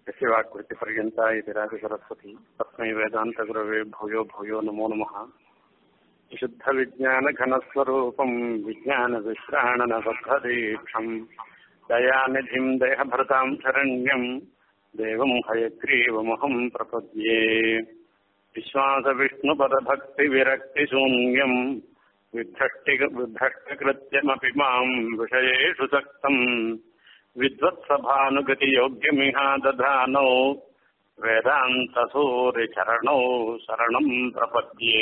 यस्य वाक्कृतिपर्यन्ता इति राजसरस्वती तस्मै वेदान्तगुरवे भूयो भूयो नमो नमः विशुद्धविज्ञानघनस्वरूपम् विज्ञानविश्राणनबद्धदीक्षम् दयानिधिम् देहभृताम् शरण्यम् देवम् हयग्रीवमहम् प्रपद्ये विश्वासविष्णुपदभक्तिविरक्तिशून्यम् विभ्रष्टि विभ्रष्टकृत्यमपि माम् विषयेषु सक्तम् विद्वत्सभानुगतियोग्यमिहा दधानौ வேதாந்தசூரிச்சரணோ சரணம் பிரபத்தியே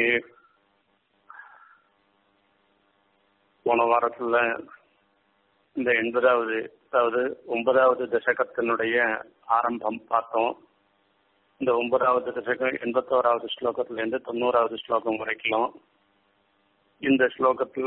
போன வாரத்துல இந்த எண்பதாவது அதாவது ஒன்பதாவது தசகத்தினுடைய ஆரம்பம் பார்த்தோம் இந்த ஒன்பதாவது தசகம் எண்பத்தோராவது ஸ்லோகத்துல இருந்து தொண்ணூறாவது ஸ்லோகம் வரைக்கும் இந்த ஸ்லோகத்துல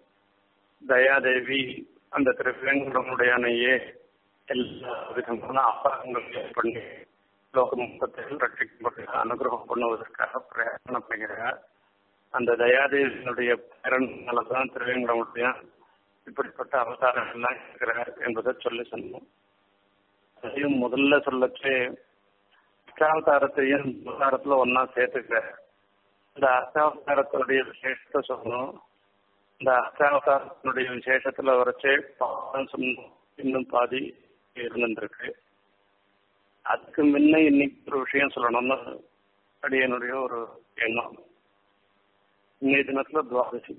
தயாதேவி அந்த திருவேங்கடமுடையானையே எல்லா விதமான அபகங்கள் பண்ணி லோக முகத்தில் ரட்சிக்கப்பட்டு அனுகிரகம் பண்ணுவதற்காக பிரயத்தனம் பண்ணுகிறார் அந்த தயாதேவியினுடைய பேரனாலதான் திருவேங்கடமுடையான் இப்படிப்பட்ட அவதாரம் எல்லாம் இருக்கிறார் என்பதை சொல்லி சொன்னோம் அதையும் முதல்ல சொல்லச்சே அஷ்டாவதாரத்தையும் அவதாரத்துல ஒன்னா சேர்த்துக்கிறார் இந்த அஷ்டாவதாரத்தினுடைய விசேஷத்தை சொன்னோம் இந்த அஷ்டாவதாரத்தினுடைய விசேஷத்துல வரைச்சே பாடம் சொன்னோம் இன்னும் பாதி இருந்துருக்கு அதுக்கு முன்ன இன்னைக்கு ஒரு விஷயம் சொல்லணும்னு அடியனுடைய ஒரு எண்ணம் இன்னைய தினத்துல துவாதசி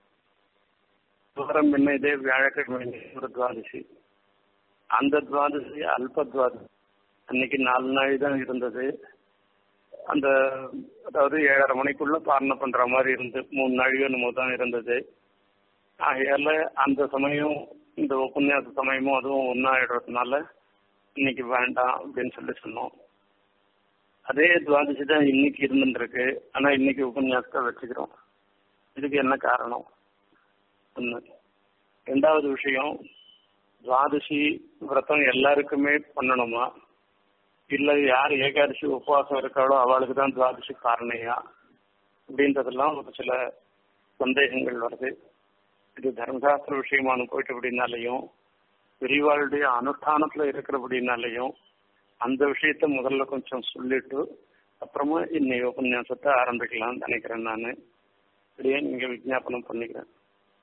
தூரம் முன்ன இதே வியாழக்கிழமை ஒரு துவாதசி அந்த துவாதசி அல்ப துவாதசி அன்னைக்கு நாலு நாள் தான் இருந்தது அந்த அதாவது ஏழரை மணிக்குள்ள பாரணை பண்ற மாதிரி இருந்து மூணு நாளைக்கு என்னமோ தான் இருந்தது ஆகையால அந்த சமயம் இந்த உபன்யாச சமயமும் அதுவும் ஒன்னாயிடுறதுனால இன்னைக்கு வேண்டாம் அப்படின்னு சொல்லி சொன்னோம் அதே துவாதசி தான் இன்னைக்கு இருந்துருக்கு ஆனா இன்னைக்கு உபன்யாசத்தை வச்சுக்கிறோம் இதுக்கு என்ன காரணம் ஒண்ணு ரெண்டாவது விஷயம் துவாதசி விரதம் எல்லாருக்குமே பண்ணணுமா இல்ல யார் ஏகாதசி உபவாசம் இருக்காளோ அவளுக்கு தான் துவாதசி காரணையா அப்படின்றதெல்லாம் ஒரு சில சந்தேகங்கள் வருது இது தர்மசாஸ்திர விஷயமான போயிட்டு அப்படின்னாலையும் பெரியவாளுடைய அனுஷ்டானத்துல இருக்கிறபடினாலையும் அந்த விஷயத்த முதல்ல கொஞ்சம் சொல்லிட்டு அப்புறமா இன்னைக்கு உபன்யாசத்தை ஆரம்பிக்கலாம்னு நினைக்கிறேன் நான் இப்படியே நீங்க விஜாபனம் பண்ணிக்கிறேன்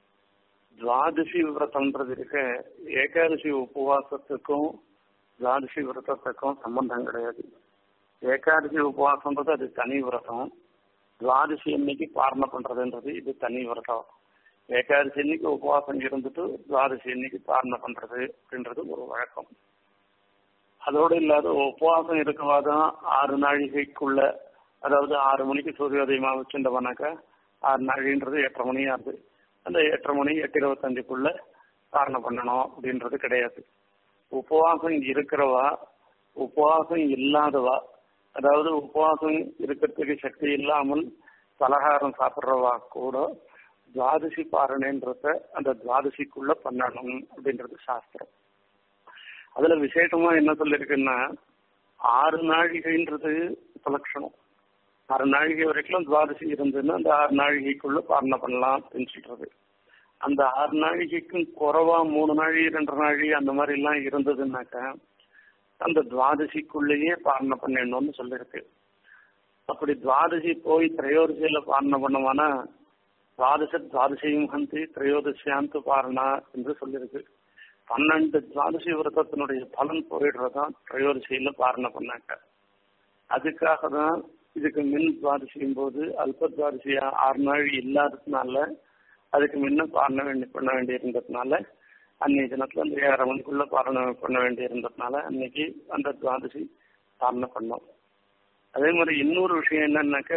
துவாதசி விரதம்ன்றது இருக்க ஏகாதசி உபவாசத்துக்கும் துவாதசி விரதத்துக்கும் சம்பந்தம் கிடையாது ஏகாதசி உபவாசம்ன்றது அது தனி விரதம் துவாதசி அன்னைக்கு பாரணை பண்றதுன்றது இது தனி விரதம் ஏகாதசி அன்னைக்கு உபவாசம் இருந்துட்டு துவாதசி அன்னைக்கு பாரணை பண்றது அப்படின்றது ஒரு வழக்கம் அதோடு இல்லாத உபவாசம் இருக்கவாதான் ஆறு நாழிகைக்குள்ள அதாவது ஆறு மணிக்கு சூரியோதயமா வச்சுட்டவனாக்கா ஆறு நாழின்றது எட்டரை மணி ஆகுது அந்த எட்டரை மணி எட்டு இருபத்தஞ்சுக்குள்ள பாரணை பண்ணணும் அப்படின்றது கிடையாது உபவாசம் இருக்கிறவா உபவாசம் இல்லாதவா அதாவது உபவாசம் இருக்கிறதுக்கு சக்தி இல்லாமல் பலகாரம் சாப்பிட்றவா கூட துவாதசி பாரணன்றத அந்த துவாதசிக்குள்ள பண்ணணும் அப்படின்றது சாஸ்திரம் அதுல விசேஷமா என்ன சொல்லிருக்குன்னா ஆறு நாழிகைன்றது உபலட்சணம் ஆறு நாழிகை வரைக்கும் துவாதசி இருந்ததுன்னா அந்த ஆறு நாழிகைக்குள்ள பாரணை பண்ணலாம் அப்படின்னு சொல்றது அந்த ஆறு நாழிகைக்கும் குறைவா மூணு நாழி ரெண்டு நாழி அந்த மாதிரி எல்லாம் இருந்ததுன்னாக்கா அந்த துவாதசிக்குள்ளேயே பாரணை பண்ணிடணும்னு சொல்லிருக்கு அப்படி துவாதசி போய் திரையோதசியில பாரணை பண்ணுவானா துவாதச துவாதசியும் ஹந்தி திரையோதசியாந்து பாரணா என்று சொல்லியிருக்கு பன்னெண்டு துவாதசி விரதத்தினுடைய பலன் போயிடுறதான் திரையோதசியில பாரணை பண்ணாக்க அதுக்காக தான் இதுக்கு மின் துவாதசியும் போது அல்ப துவாதசியா ஆறு நாள் இல்லாததுனால அதுக்கு முன்ன பாரணை வேண்டி பண்ண வேண்டி இருந்ததுனால அன்னைய தினத்துல அந்த ஏழரை மணிக்குள்ள பாரணை பண்ண வேண்டி இருந்ததுனால அன்னைக்கு அந்த துவாதசி பாரணை பண்ணோம் அதே மாதிரி இன்னொரு விஷயம் என்னன்னாக்க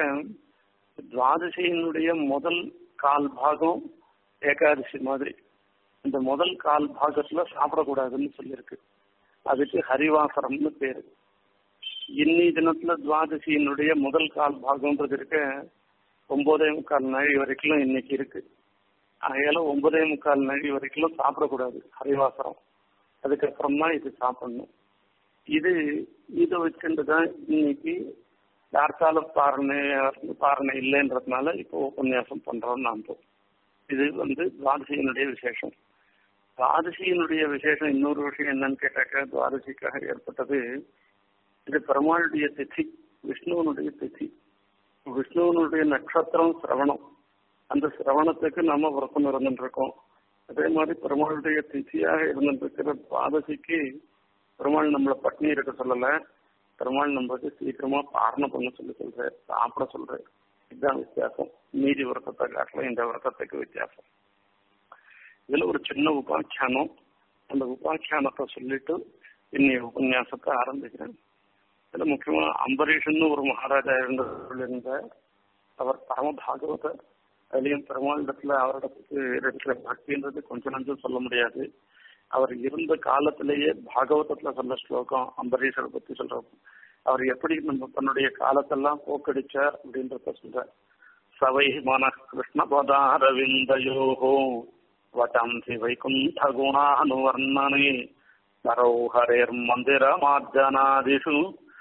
துவாதசியினுடைய முதல் கால் பாகம் ஏகாதசி மாதிரி இந்த முதல் கால் பாகத்துல சாப்பிடக்கூடாதுன்னு சொல்லியிருக்கு அதுக்கு ஹரிவாசரம்னு பேரு இன்னி தினத்துல துவாதசியினுடைய முதல் கால் பாகம்ன்றது இருக்க ஒன்பதே முக்கால் நாழி வரைக்கும் இன்னைக்கு இருக்கு ஆகையால ஒன்பதே முக்கால் நாழி வரைக்கும் சாப்பிடக்கூடாது ஹரிவாசரம் அதுக்கப்புறம் தான் இது சாப்பிடணும் இது இதை வச்சுட்டு தான் இன்னைக்கு யார்த்தால பாரணை பாரணை இல்லைன்றதுனால இப்போ உபன்யாசம் பண்றோம் நாம் இது வந்து துவாதசியினுடைய விசேஷம் துவாதசியினுடைய விசேஷம் இன்னொரு விஷயம் என்னன்னு கேட்டாக்க துவாதசிக்காக ஏற்பட்டது இது பெருமாளுடைய திதி விஷ்ணுவனுடைய திதி விஷ்ணுவனுடைய நட்சத்திரம் சிரவணம் அந்த சிரவணத்துக்கு நாம விரதம் இருந்துட்டு இருக்கோம் அதே மாதிரி பெருமாளுடைய திதியாக இருந்துட்டு இருக்கிற துவாதசிக்கு பெருமாள் நம்மளை பட்னி இருக்க சொல்லல பெருமாள் நம்மளுக்கு சீக்கிரமா பாரணம் பண்ண சொல்லி சொல்றாரு சாப்பிட சொல்றாரு இதுதான் வித்தியாசம் மீதி விரதத்தை காட்டிலும் இந்த விரதத்துக்கு வித்தியாசம் இதுல ஒரு சின்ன உபாக்கியானம் அந்த உபாக்கியானத்தை சொல்லிட்டு இன்னைய உபன்யாசத்தை ஆரம்பிக்கிறேன் இதுல முக்கியமா அம்பரீஷன் ஒரு மகாராஜா இருந்த அவர் பரம பாகவதர் அதுலயும் பெருமாளிடத்துல அவரிடத்துக்கு இருக்கிற பக்தின்றது கொஞ்சம் நஞ்சம் சொல்ல முடியாது அவர் இருந்த காலத்திலேயே பாகவதத்துல சொல்ல ஸ்லோகம் அம்பரீஷரை பத்தி சொல்றோம் அவர் எப்படி நம்ம தன்னுடைய காலத்தெல்லாம் போக்கடிச்சார் அப்படின்றத சொல்ற சவை மன கிருஷ்ண பதாரவிந்தயோகோ வட்டம்சி வைகுண்ட குணானுவர்ணனே நரௌ ஹரேர் மந்திர மார்ஜனாதிஷு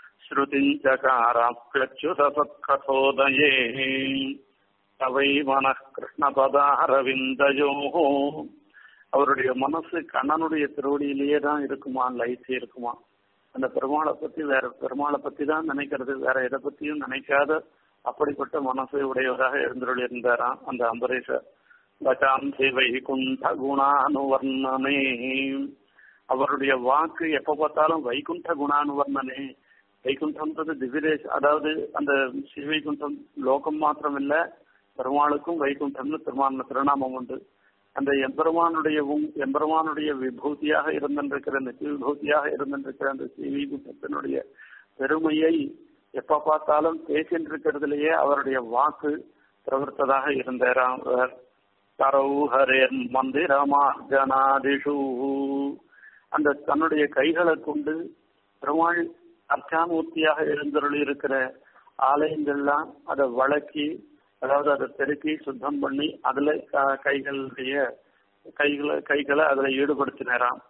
ஸ்ருதிஞ்சகாராப்யச்சுத சத்கதோதயே சவை மன கிருஷ்ண பதாரவிந்தயோகோ அவருடைய மனசு கண்ணனுடைய திருவடியிலேயே தான் இருக்குமா லைசி இருக்குமா அந்த பெருமாளை பத்தி வேற பெருமாளை பத்தி தான் நினைக்கிறது வேற எதை பத்தியும் நினைக்காத அப்படிப்பட்ட மனசை உடையவராக எழுந்தருள் இருந்தாராம் அந்த அம்பரீஷர் பச்சாந்தி வைகுண்ட குணானுவர்ணனே அவருடைய வாக்கு எப்ப பார்த்தாலும் வைகுண்ட குணானுவர்ணனே வைகுண்டம்ன்றது திவ்யதேஷ் அதாவது அந்த ஸ்ரீவைகுண்டம் லோகம் மாத்திரம் இல்ல பெருமாளுக்கும் வைகுண்டம்னு திருமான திருநாமம் உண்டு அந்த எம்பெருமானுடைய எம்பெருமானுடைய விபூதியாக இருந்திருக்கிற நித்திய விபூதியாக இருந்திருக்கிற அந்த ஸ்ரீவைகுண்டத்தினுடைய பெருமையை எப்ப பார்த்தாலும் பேசின்றிருக்கிறதுலேயே அவருடைய வாக்கு பிரவர்த்ததாக இருந்தாராம் தரௌஹரேர் மந்திரமா ஜனாதிஷு அந்த தன்னுடைய கைகளை கொண்டு பெருமாள் அர்ச்சாமூர்த்தியாக எழுந்தருள் இருக்கிற ஆலயங்கள்லாம் அதை வழக்கி அதாவது அதை பெருக்கி சுத்தம் பண்ணி அதுல கைகளுடைய கைகளை கைகளை அதுல ஈடுபடுத்தினாராம்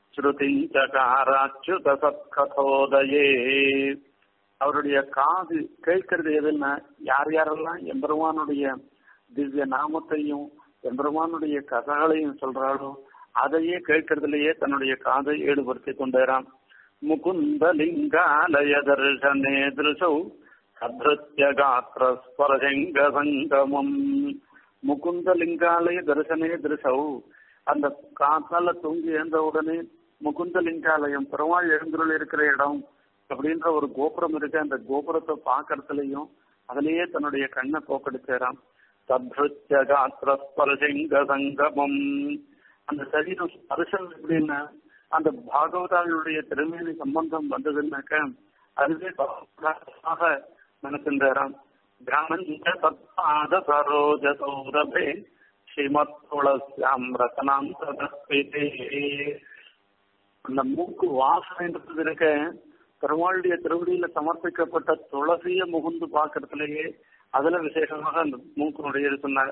ஸ்ருதிஞ்சகாராச்சுதசத்கதோதயே அவருடைய காது கேட்கறது எதுன்னா யார் யாரெல்லாம் எம்பெருமானுடைய திவ்ய நாமத்தையும் எம்பெருமானுடைய கதைகளையும் சொல்றாளோ அதையே கேட்கறதுலயே தன்னுடைய காதை ஈடுபடுத்தி கொண்டாராம் முகுந்த லிங்காலய தர்சனே திருசௌ சத்ருத்ய காத்திர ஸ்பரசங்க சங்கமம் முகுந்த லிங்காலய தரிசனே திருசௌ அந்த காத்தால தூங்கி எழுந்த உடனே முகுந்த லிங்காலயம் பெருமாள் எழுந்துள்ள இருக்கிற இடம் அப்படின்ற ஒரு கோபுரம் இருக்கு அந்த கோபுரத்தை பாக்கிறதுலயும் அதுலயே தன்னுடைய கண்ணை போக்கெடுக்கிறான் சத்ருத்ய காத்திர ஸ்பரசங்க சங்கமம் அந்த சரீரம் ஸ்பர்சம் எப்படின்னா அந்த பாகவதாளுடைய திருமேனி சம்பந்தம் வந்ததுன்னாக்க அதுவே ஆக நினைக்கின்றாராம் தியானஞ்ச தத்பாத சரோஜ சௌரபே ஸ்ரீமத் துளசியாம் ரத்தனாம் சதஸ்பிதே அந்த மூக்கு வாசனைன்றது இருக்க பெருமாளுடைய திருவடியில சமர்ப்பிக்கப்பட்ட துளசிய முகுந்து பாக்குறதுலயே அதுல விசேஷமாக அந்த மூக்கினுடைய சொன்னார்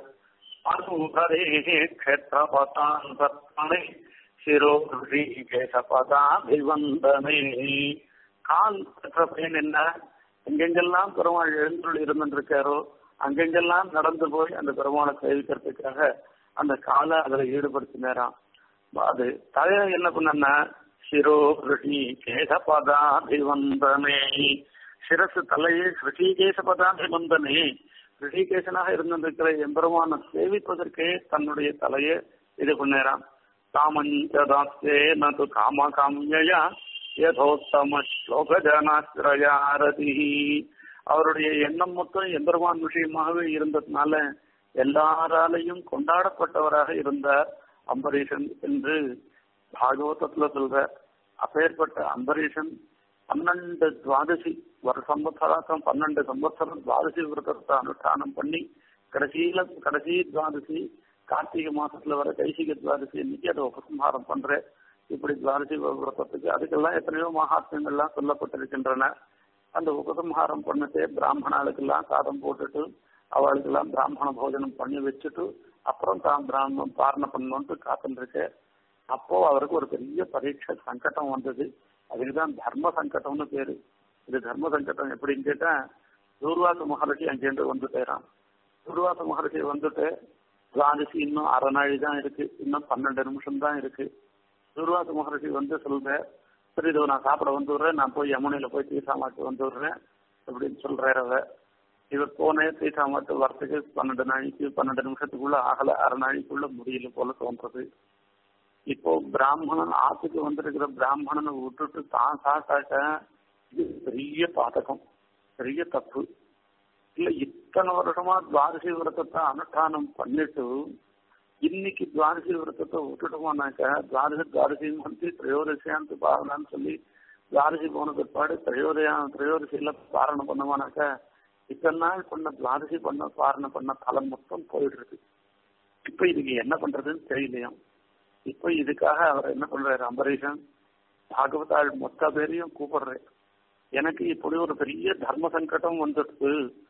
க்ஷேத்திரபதாந்தனை சிரோரி கேசபதாபிவந்தனை கால் பெற்ற பயன் என்ன எங்கெங்கெல்லாம் பெருமாள் எழுந்துள்ள இருந்திருக்காரோ அங்கெங்கெல்லாம் நடந்து போய் அந்த பெருமாளை சேவிக்கிறதுக்காக அந்த காலை அதுல ஈடுபடுத்தினாராம் அது தலையில என்ன பண்ணா சிரோ ரிஷி கேசபதாபிவந்தனே சிரசு தலையே ரிஷிகேச பதாபிவந்தனே ரிஷிகேசனாக இருந்திருக்கிற எம்பெருமான சேவிப்பதற்கே தன்னுடைய தலையை இது பண்ணாராம் காமஞ்சதாஸ்தே நது காம காமியா யதோத்தம ஸ்லோக ஜனாசிரயாரதி அவருடைய எண்ணம் மொத்தம் எம்பெருமான் விஷயமாகவே இருந்ததுனால எல்லாராலையும் கொண்டாடப்பட்டவராக இருந்தார் அம்பரீஷன் என்று பாகவதத்துல சொல்ற அப்பேற்பட்ட அம்பரீஷன் பன்னெண்டு துவாதசி ஒரு சம்பத்சராக்கம் பன்னெண்டு சம்பத்சரம் துவாதசி விரதத்தை அனுஷ்டானம் பண்ணி கடைசியில கடைசி துவாதசி கார்த்திகை மாசத்துல வர கைசிக துவாதசி இன்னைக்கு அதை உபசம்ஹாரம் பண்ற இப்படி துவாதசி விரதத்துக்கு அதுக்கெல்லாம் எத்தனையோ மகாத்மியங்கள்லாம் சொல்லப்பட்டிருக்கின்றன அந்த உபசம்ஹாரம் பண்ணிட்டு பிராமணாளுக்கெல்லாம் சாதம் போட்டுட்டு அவளுக்கெல்லாம் பிராமண போஜனம் பண்ணி வச்சுட்டு அப்புறம் தான் பிராமணம் பாரண பண்ணணும்ட்டு காத்துருக்க அப்போ அவருக்கு ஒரு பெரிய பரீட்சை சங்கடம் வந்தது அதுக்குதான் தர்ம சங்கடம்னு பேரு இது தர்ம சங்கடம் எப்படின்னு கேட்டா தூர்வாச மகர்ஷி அங்கேருந்து வந்துட்டேறான் தூர்வாச மகர்ஷி வந்துட்டு துவாதசி இன்னும் அரை நாழி தான் இருக்கு இன்னும் பன்னெண்டு நிமிஷம் தான் இருக்கு துர்வாச மகர்ஷி வந்து சொல்ற சரி இதோ நான் சாப்பிட வந்துடுறேன் நான் போய் யமுனையில போய் தீசாமாட்டு வந்துடுறேன் அப்படின்னு சொல்றாரு அவ இவர் போனே தீசாமாட்டு வரத்துக்கு பன்னெண்டு நாளைக்கு பன்னெண்டு நிமிஷத்துக்குள்ள ஆகல அரை நாளைக்குள்ள முடியல போல தோன்றது இப்போ பிராமணன் ஆத்துக்கு வந்திருக்கிற பிராமணனை விட்டுட்டு தான் சாப்பிட்டாக்க இது பெரிய பாதகம் பெரிய தப்பு இல்ல இத்தனை வருஷமா துவாதசி விரதத்தை அனுஷ்டானம் பண்ணிட்டு இன்னைக்கு துவாதசி விரதத்தை விட்டுட்டோம்னாக்க துவாதசி துவாதசி வந்து திரையோதசியாந்து பாரணம்னு சொல்லி துவாதசி போன பிற்பாடு திரையோதயா திரையோதசியில பாரணம் பண்ணோம்னாக்க இத்தனை நாள் பண்ண துவாதசி பண்ண பாரணம் பண்ண பலம் மொத்தம் போயிடுறது இப்ப இதுக்கு என்ன பண்றதுன்னு தெரியலையாம் இப்ப இதுக்காக அவர் என்ன பண்றாரு அம்பரீஷன் பாகவதாள் மொத்த பேரையும் கூப்பிடுறேன் எனக்கு இப்படி ஒரு பெரிய தர்ம சங்கடம் வந்துட்டு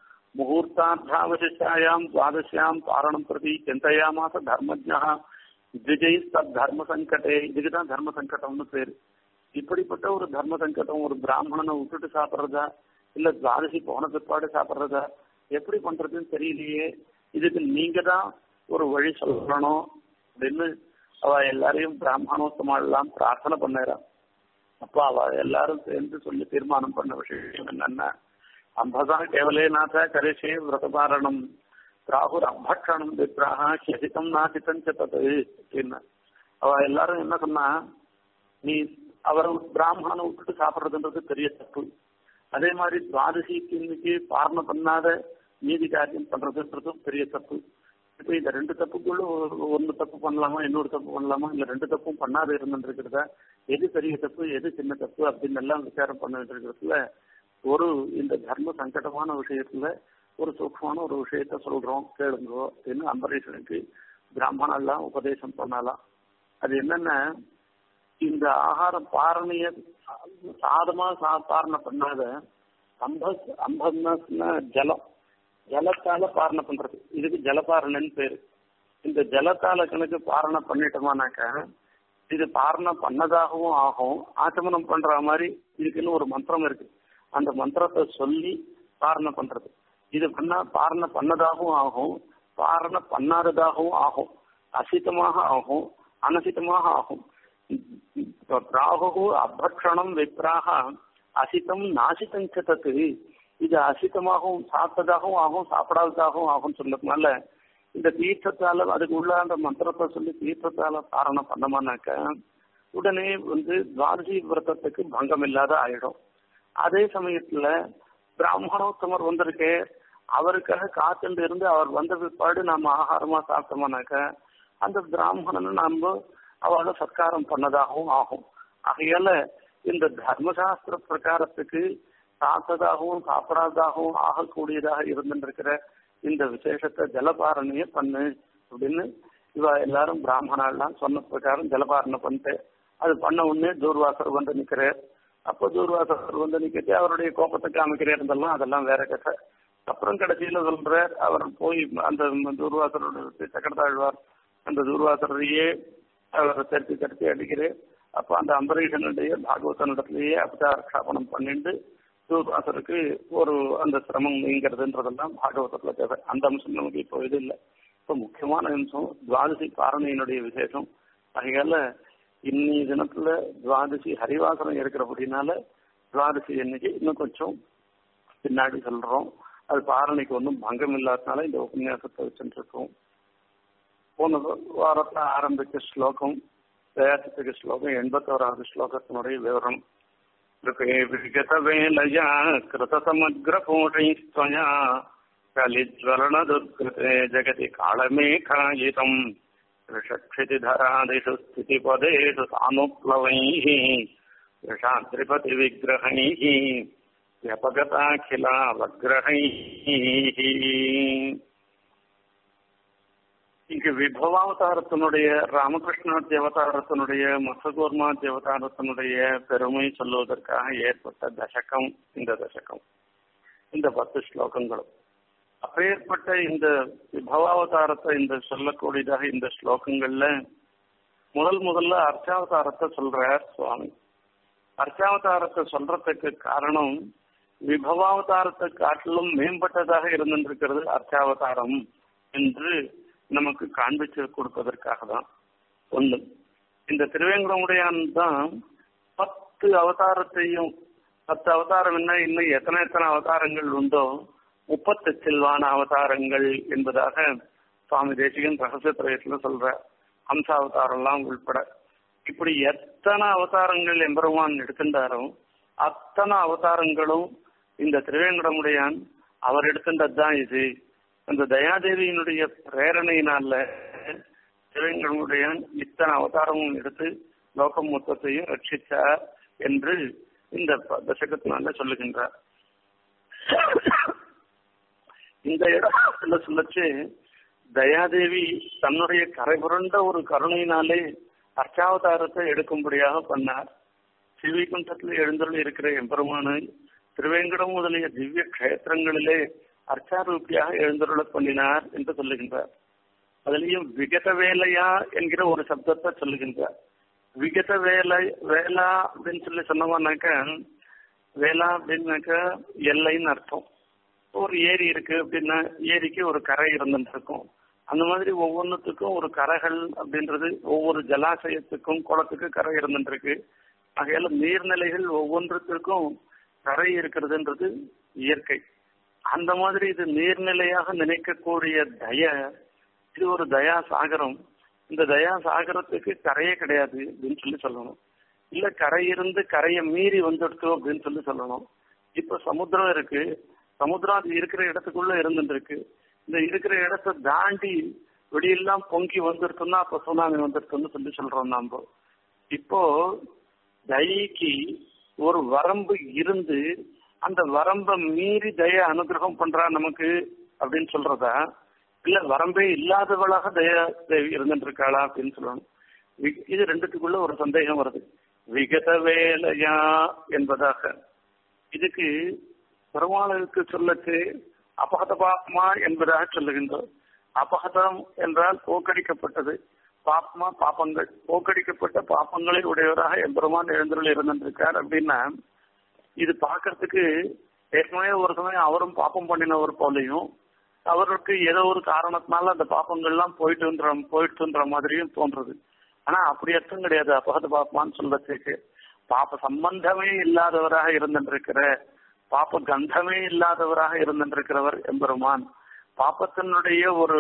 முகூர்த்தார்த்தாவசிஷ்டாயாம் துவாதசியாம் பாரணம் பிரதி சிந்தையாமாச தர்மஜா விஜய் தத் தர்ம சங்கடே இதுக்குதான் தர்ம சங்கடம்னு பேரு இப்படிப்பட்ட ஒரு தர்ம சங்கடம் ஒரு பிராமணனை விட்டுட்டு சாப்பிடுறதா இல்ல துவாதசி போன பிற்பாடு சாப்பிடுறதா எப்படி பண்றதுன்னு தெரியலையே இதுக்கு நீங்க தான் ஒரு வழி சொல்லணும் அப்படின்னு அவ எல்லாரையும் பிராமணோத்தமெல்லாம் பிரார்த்தனை பண்ணறா அப்ப அவ எல்லாரும் சேர்ந்து சொல்லி தீர்மானம் பண்ண விஷயம் என்னன்னா அம்பதான் கேவலேநாத கரிசே விரதபாரணம் ராகுர் அபக்ஷணம் விப்ராக ஹிதம் நாசித்தம் சத்தது அப்படின்னு அவ எல்லாரும் என்ன சொன்னா நீ அவர் பிராமணனை விட்டுட்டு சாப்பிடுறதுன்றது பெரிய தப்பு அதே மாதிரி துவாதசிக்கு இன்னைக்கு பாரணம் பண்ணாத நீதி காரியம் பண்றதுன்றதும் பெரிய தப்பு இப்ப இந்த ரெண்டு தப்புக்குள்ள ஒன்னு தப்பு பண்ணலாமா இன்னொரு தப்பு பண்ணலாமா இல்ல ரெண்டு தப்பும் பண்ணாத இருந்துருக்கிறதா எது பெரிய தப்பு எது சின்ன தப்பு அப்படின்னு எல்லாம் விசாரம் பண்ணிட்டு இருக்கிறதுல ஒரு இந்த தர்ம சங்கடமான விஷயத்துல ஒரு சூக்மான ஒரு விஷயத்த சொல்றோம் கேளுங்கோ அப்படின்னு அம்பரீஷனுக்கு பிராமணெல்லாம் உபதேசம் பண்ணலாம் அது என்னன்னா இந்த ஆகாரம் பாரணைய சாதமா சா பாரணை பண்ணாத அம்ப அம்பன்னா ஜலம் ஜலத்தால பாரணை பண்றது இதுக்கு ஜலபாரணன்னு பேரு இந்த ஜலத்தால கணக்கு பாரணை பண்ணிட்டோமானாக்க இது பாரணை பண்ணதாகவும் ஆகும் ஆச்சமனம் பண்ற மாதிரி இதுக்குன்னு ஒரு மந்திரம் இருக்கு அந்த மந்திரத்தை சொல்லி பாரணை பண்றது இது பண்ணா பாரணை பண்ணதாகவும் ஆகும் பாரணை பண்ணாததாகவும் ஆகும் அசித்தமாக ஆகும் அனசித்தமாக ஆகும் ராகு அபக்ஷணம் விப்ராக அசித்தம் நாசித்தம் சத்தத்து இது அசித்தமாகவும் சாப்பிட்டதாகவும் ஆகும் சாப்பிடாததாகவும் ஆகும் சொல்றதுனால இந்த தீர்த்தத்தால அதுக்கு உள்ள அந்த மந்திரத்தை சொல்லி தீர்த்தத்தால பாரணம் பண்ணமானாக்க உடனே வந்து துவாதசி விரதத்துக்கு பங்கம் இல்லாத ஆயிடும் அதே சமயத்துல பிராமணோத்தமர் வந்திருக்கே அவருக்காக காத்துட்டு இருந்து அவர் வந்த பிற்பாடு நாம ஆகாரமா சாப்பிட்டோம்னாக்க அந்த பிராமணனை நாம அவளை சத்காரம் பண்ணதாகவும் ஆகும் ஆகையால இந்த தர்மசாஸ்திர பிரகாரத்துக்கு சாப்பிட்டதாகவும் சாப்பிடாததாகவும் ஆகக்கூடியதாக இருந்துருக்கிற இந்த விசேஷத்தை ஜலபாரணைய பண்ணு அப்படின்னு இவ எல்லாரும் பிராமணாலாம் சொன்ன பிரகாரம் ஜலபாரணை பண்ணிட்டு அது பண்ண உடனே தூர்வாசர் வந்து நிக்கிறார் அப்போ தூர்வாசர் வந்து நிக்கிட்டு அவருடைய கோபத்தை காமிக்கிறேன் அதெல்லாம் வேற கதை அப்புறம் கடைசியில சொல்றார் அவர் போய் அந்த தூர்வாசரோட சக்கரத்தாழ்வார் அந்த தூர்வாசரையே அவரை தடுத்து தடுத்து அடிக்கிறேன் அப்ப அந்த அம்பரீஷனுடைய பாகவதனிடத்திலேயே அபச்சாரக்ஷாபனம் பண்ணிட்டு தூர்வாசருக்கு ஒரு அந்த சிரமம் நீங்கிறதுன்றதெல்லாம் பாகவதத்துல தேவை அந்த அம்சம் நமக்கு இப்போ இது இல்லை இப்போ முக்கியமான அம்சம் துவாதசி பாரணையினுடைய விசேஷம் ஆகையால இன்னி தினத்துல துவாதசி ஹரிவாசனம் இருக்கிறபடினால துவாதசி அன்னைக்கு இன்னும் கொஞ்சம் பின்னாடி சொல்றோம் அது பாரணைக்கு ஒன்றும் பங்கம் இல்லாதனால இந்த உபன்யாசத்தை வச்சுட்டு இருக்கோம் போன வாரத்தில் ஆரம்பிச்ச ஸ்லோகம் தயாரித்த ஸ்லோகம் எண்பத்தோராவது ஸ்லோகத்தினுடைய விவரம் कृपे विगतवेलया कृतसमग्रकोटैस्त्वया कलिज्वलनदुर्कृते जगति कालमेघायितम् ऋषक्षितिधरादिषु स्थितिपदेषु सानुप्लवैः ऋषाद्रिपतिविग्रहैः व्यपगताखिलावग्रहैः இங்கு விபவாவதாரத்தினுடைய ராமகிருஷ்ணாத்தி அவதாரத்தினுடைய மசகோர்மாத்தி அவதாரத்தினுடைய பெருமை சொல்லுவதற்காக ஏற்பட்ட தசகம் இந்த தசகம் இந்த பத்து ஸ்லோகங்களும் அப்பேற்பட்ட இந்த விபவாவதாரத்தை இந்த சொல்லக்கூடியதாக இந்த ஸ்லோகங்கள்ல முதல் முதல்ல அர்ச்சாவதாரத்தை சொல்றார் சுவாமி அர்ச்சாவதாரத்தை சொல்றதுக்கு காரணம் விபவாவதாரத்தை காட்டிலும் மேம்பட்டதாக இருந்திருக்கிறது அர்ச்சாவதாரம் என்று நமக்கு காண்பிச்சு கொடுப்பதற்காக தான் ஒண்ணு இந்த திருவேங்கடமுடையான் தான் பத்து அவதாரத்தையும் பத்து அவதாரம் என்ன இன்னும் எத்தனை எத்தனை அவதாரங்கள் உண்டோ முப்பத்து செல்வான அவதாரங்கள் என்பதாக சுவாமி தேசிகன் ரகசிய திரயத்துல சொல்ற அம்ச அவதாரம்லாம் உள்பட இப்படி எத்தனை அவதாரங்கள் எம்பெருமான் எடுக்கின்றாரோ அத்தனை அவதாரங்களும் இந்த திருவேங்கடமுடையான் அவர் எடுக்கின்றதுதான் இது அந்த தயாதேவியினுடைய பிரேரணையினால திருவேங்கடமுடையான் இத்தனை அவதாரமும் எடுத்து லோகம் மொத்தத்தையும் ரட்சித்தார் என்று இந்த தசகத்தினால சொல்லுகின்றார் இந்த இடத்துல சொல்லச்சு தயாதேவி தன்னுடைய கரை புரண்ட ஒரு கருணையினாலே அர்ச்சாவதாரத்தை எடுக்கும்படியாக பண்ணார் ஸ்ரீவைகுண்டத்தில் எழுந்தருள் இருக்கிற எம்பெருமானை திருவேங்கடம் முதலிய திவ்ய கஷேத்திரங்களிலே அர்ச்சாரூபியாக எழுந்தருள பண்ணினார் என்று சொல்லுகின்றார் அதுலேயும் விகத வேலையா என்கிற ஒரு சப்தத்தை சொல்லுகின்றார் விகத வேலை வேலா அப்படின்னு சொல்லி சொன்னோம்னாக்க வேலா அப்படின்னாக்க எல்லைன்னு அர்த்தம் ஒரு ஏரி இருக்கு அப்படின்னா ஏரிக்கு ஒரு கரை இருந்துட்டு இருக்கும் அந்த மாதிரி ஒவ்வொன்றுத்துக்கும் ஒரு கரைகள் அப்படின்றது ஒவ்வொரு ஜலாசயத்துக்கும் குளத்துக்கு கரை இருந்துட்டு இருக்கு ஆகையால நீர்நிலைகள் ஒவ்வொன்றுத்திற்கும் கரை இருக்கிறதுன்றது இயற்கை அந்த மாதிரி இது நீர்நிலையாக நினைக்கக்கூடிய தய இது ஒரு தயா சாகரம் இந்த தயா சாகரத்துக்கு கரையே கிடையாது அப்படின்னு சொல்லி சொல்லணும் இல்ல கரை இருந்து கரையை மீறி வந்துடுத்தோம் அப்படின்னு சொல்லி சொல்லணும் இப்ப சமுத்திரம் இருக்கு சமுத்திரம் அது இருக்கிற இடத்துக்குள்ள இருந்துட்டு இருக்கு இந்த இருக்கிற இடத்த தாண்டி வெளியெல்லாம் பொங்கி வந்துருக்குன்னா அப்ப சுனாமி வந்துருக்குன்னு சொல்லி சொல்றோம் நாம இப்போ தயைக்கு ஒரு வரம்பு இருந்து அந்த வரம்பை மீறி தய அனுகிரகம் பண்றா நமக்கு அப்படின்னு சொல்றதா இல்ல வரம்பே இல்லாதவளாக தயா தேவி இருந்துட்டு இருக்காளா அப்படின்னு சொல்லணும் இது ரெண்டுத்துக்குள்ள ஒரு சந்தேகம் வருது விகத வேலையா என்பதாக இதுக்கு பெருமாளுக்கு சொல்லச்சு அபகத பாப்மா என்பதாக சொல்லுகின்றோம் அபகதம் என்றால் போக்கடிக்கப்பட்டது பாப்மா பாப்பங்கள் போக்கடிக்கப்பட்ட பாப்பங்களை உடையவராக எம்பெருமான் எழுந்தருள் இருந்திருக்கார் அப்படின்னா இது பார்க்கறதுக்கு ஏற்கனவே ஒரு சமயம் அவரும் பாப்பம் பண்ணினவர் போலையும் அவருக்கு ஏதோ ஒரு காரணத்தினால அந்த பாப்பங்கள்லாம் போயிட்டுன்ற போயிட்டுன்ற மாதிரியும் தோன்றுது ஆனா அப்படி அர்த்தம் கிடையாது அபகத பாப்பமான்னு சொல்றதுக்கு பாப்ப சம்பந்தமே இல்லாதவராக இருந்திருக்கிற பாப்ப கந்தமே இல்லாதவராக இருந்திருக்கிறவர் எம்பெருமான் பாப்பத்தினுடைய ஒரு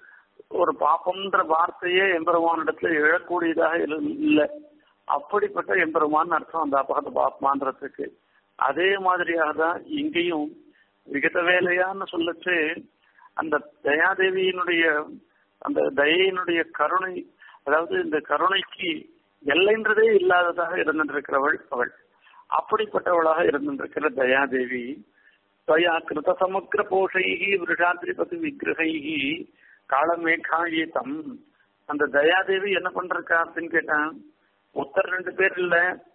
ஒரு பாப்பம்ன்ற வார்த்தையே எம்பெருமானிடத்துல எழக்கூடியதாக இல்லை அப்படிப்பட்ட எம்பெருமான் அர்த்தம் அந்த அபகத பாப்மான்றதுக்கு அதே மாதிரியாக தான் இங்கேயும் விகத வேலையான்னு சொல்லச்சு அந்த தயாதேவியினுடைய அந்த தயையினுடைய கருணை அதாவது இந்த கருணைக்கு எல்லைன்றதே இல்லாததாக இருந்திருக்கிறவள் அவள் அப்படிப்பட்டவளாக இருந்திருக்கிற தயாதேவி தயா கிருத சமுத்திர போஷைகி விருஷாதிரிபதி விக்கிரகைகி காலமேகாயிதம் அந்த தயாதேவி என்ன பண்றா அப்படின்னு கேட்டான் ஒருத்தர் ரெண்டு பேர் இல்ல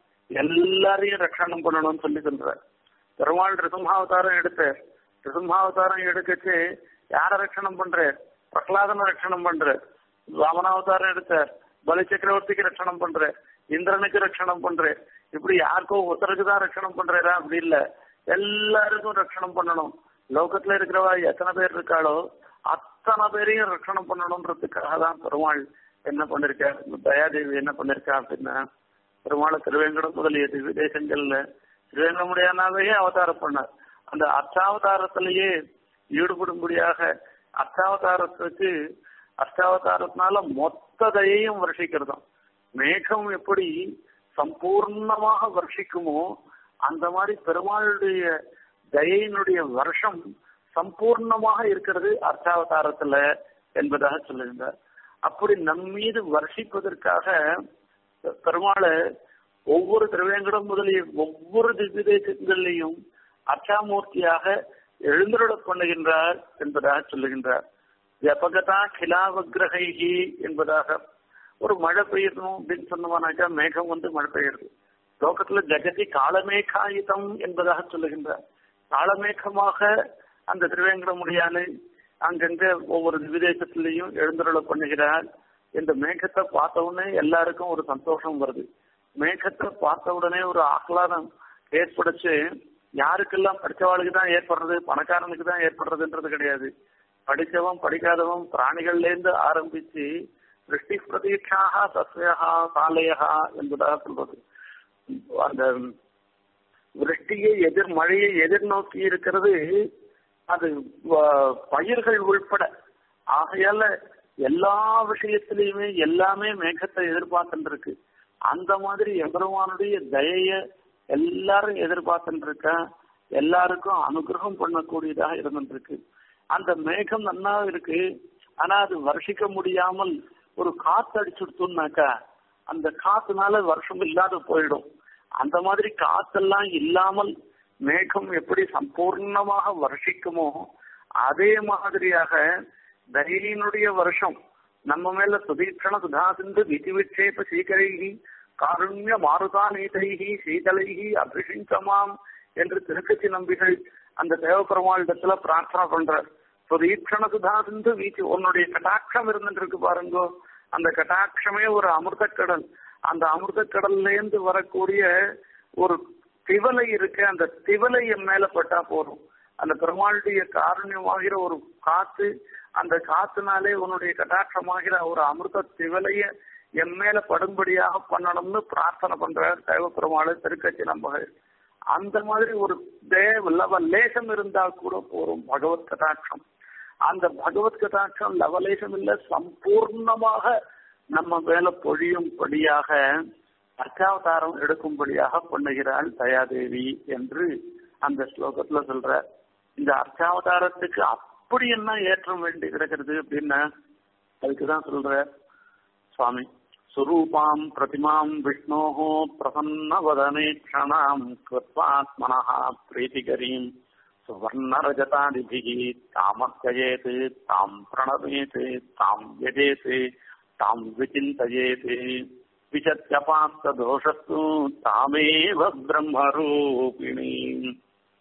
எல்லாரையும் ரட்சணம் பண்ணணும்னு சொல்லி சொல்ற பெருமாள் ரிசும்ஹாவதாரம் எடுத்த ரிசும்ஹாவதாரம் எடுக்கச்சு யார ரட்சணம் பண்ற பிரகலாதன ரட்சணம் பண்ற வாமனாவதாரம் எடுத்த பலி சக்கரவர்த்திக்கு ரட்சணம் பண்ற இந்திரனுக்கு ரட்சணம் பண்ற இப்படி யாருக்கோ ஒருத்தருக்கு தான் ரட்சணம் பண்றா அப்படி இல்ல எல்லாருக்கும் ரட்சணம் பண்ணணும் லோகத்துல இருக்கிறவா எத்தனை பேர் இருக்காளோ அத்தனை பேரையும் ரட்சணம் பண்ணணும்ன்றதுக்காக தான் பெருமாள் என்ன பண்ணிருக்கார் தயாதேவி என்ன பண்ணிருக்கா அப்படின்னா பெருமாள் திருவேங்கடம் முதலிய திவ்ய தேசங்கள்ல திருவேங்கடமுடையானாவே அவதாரம் பண்ணார் அந்த அர்த்தாவதாரத்திலேயே ஈடுபடும்படியாக அர்த்தாவதாரத்துக்கு அஷ்டாவதாரத்தினால மொத்ததையும் வருஷிக்கிறதும் மேகம் எப்படி சம்பூர்ணமாக வருஷிக்குமோ அந்த மாதிரி பெருமாளுடைய தயையினுடைய வருஷம் சம்பூர்ணமாக இருக்கிறது அர்த்தாவதாரத்துல என்பதாக சொல்லுகின்றார் அப்படி நம் மீது வருஷிப்பதற்காக பெருமாளை ஒவ்வொரு திருவேங்கடம் முதலிய ஒவ்வொரு திவ்ய தேசங்கள்லையும் அர்ச்சாமூர்த்தியாக எழுந்தருள பண்ணுகின்றார் என்பதாக சொல்லுகின்றார் ஜபகதா கிலாவகிரகைகி என்பதாக ஒரு மழை பெய்யணும் அப்படின்னு சொன்னோம்னாக்கா மேகம் வந்து மழை பெய்யுறது லோகத்துல ஜெகதி காலமேகாயுதம் என்பதாக சொல்லுகின்றார் காலமேகமாக அந்த திருவேங்கடமுடியானை அங்கங்க ஒவ்வொரு விதேசத்திலையும் எழுந்தருள பண்ணுகிறார் இந்த மேகத்தை பார்த்த உடனே எல்லாருக்கும் ஒரு சந்தோஷம் வருது மேகத்தை பார்த்த உடனே ஒரு ஆஹ்லாதம் ஏற்படுச்சு யாருக்கெல்லாம் படிச்சவாளுக்கு தான் ஏற்படுறது பணக்காரனுக்கு தான் ஏற்படுறதுன்றது கிடையாது படிச்சவன் படிக்காதவன் பிராணிகள்ல இருந்து ஆரம்பிச்சு திருஷ்டி பிரதீட்சாக தஸ்யா சாலையா என்பதாக சொல்றது அந்த விருஷ்டியை எதிர் மழையை எதிர்நோக்கி இருக்கிறது அது வ- பயிர்கள் உள்பட ஆகையால எல்லா விஷயத்திலையுமே எல்லாமே மேகத்தை எதிர்பார்த்துட்டு இருக்கு அந்த மாதிரி எம்பெருமானுடைய தயைய எல்லாரும் எதிர்பார்த்துட்டு இருக்கா எல்லாருக்கும் அனுகிரகம் பண்ணக்கூடியதாக இருந்துட்டு இருக்கு அந்த மேகம் நன்னா இருக்கு ஆனா அது வருஷிக்க முடியாமல் ஒரு காத்து அடிச்சுடுத்துனாக்கா அந்த காத்துனால வருஷம் இல்லாத போயிடும் அந்த மாதிரி காத்தெல்லாம் இல்லாமல் மேகம் எப்படி சம்பூர்ணமாக வருஷிக்குமோ அதே மாதிரியாக தயினுடைய வருஷம் நம்ம மேல சுதீட்சண சுதாசிந்து விதிவிட்சேப சீகரைகி காருண்ய மாருதா நீதைகி சீதளைகி அபிஷிங்கமாம் என்று திருக்கச்சி நம்பிகள் அந்த தேவபெருமாளிடத்துல பிரார்த்தனை பண்றார் சுதீட்சண சுதாசிந்து வீச்சு உன்னுடைய கட்டாட்சம் இருந்துட்டு இருக்கு பாருங்கோ அந்த கட்டாட்சமே ஒரு அமிர்தக்கடல் அந்த அமிர்தக்கடல்ல இருந்து வரக்கூடிய ஒரு திவலை இருக்கு அந்த திவலை என் மேல பட்டா போதும் அந்த பெருமாளுடைய காருண்யமாகிற ஒரு காத்து அந்த காத்துனாலே உன்னுடைய கட்டாட்சமாகிற ஒரு அமிர்த திவலைய என் மேல படும்படியாக பண்ணணும்னு பிரார்த்தனை பண்றார் தேவ பெருமாள் திருக்கட்சி நம்பகள் அந்த மாதிரி ஒரு தேவ லவ லேசம் இருந்தா கூட போரும் பகவத் கட்டாட்சம் அந்த பகவத் கட்டாட்சம் லவலேசம் இல்ல சம்பூர்ணமாக நம்ம மேல பொழியும்படியாக அர்ச்சாவதாரம் எடுக்கும்படியாக பண்ணுகிறாள் தயாதேவி என்று அந்த ஸ்லோகத்துல சொல்ற இந்த அர்ச்சாவதாரத்துக்கு அப்படி என்ன ஏற்றம் வேண்டி கிடக்கிறது அப்படின்னா அதுக்குதான் சொல்ற சுவாமி சுரூபாம் பிரதிமாம் விஷ்ணோஹோ பிரசன்ன வதனே க்ஷணாம் கிருத்வாத்மனः பிரீத்திகரீம் சுவர்ணரஜதாதிபிः தாமர்க்கயேத் தாம் பிரணமேத் தாம் யஜேத் தாம் விசிந்தயேத் விசத்யபாஸ்த தோஷஸ்து தாமேவ பிரம்மரூபிணீம்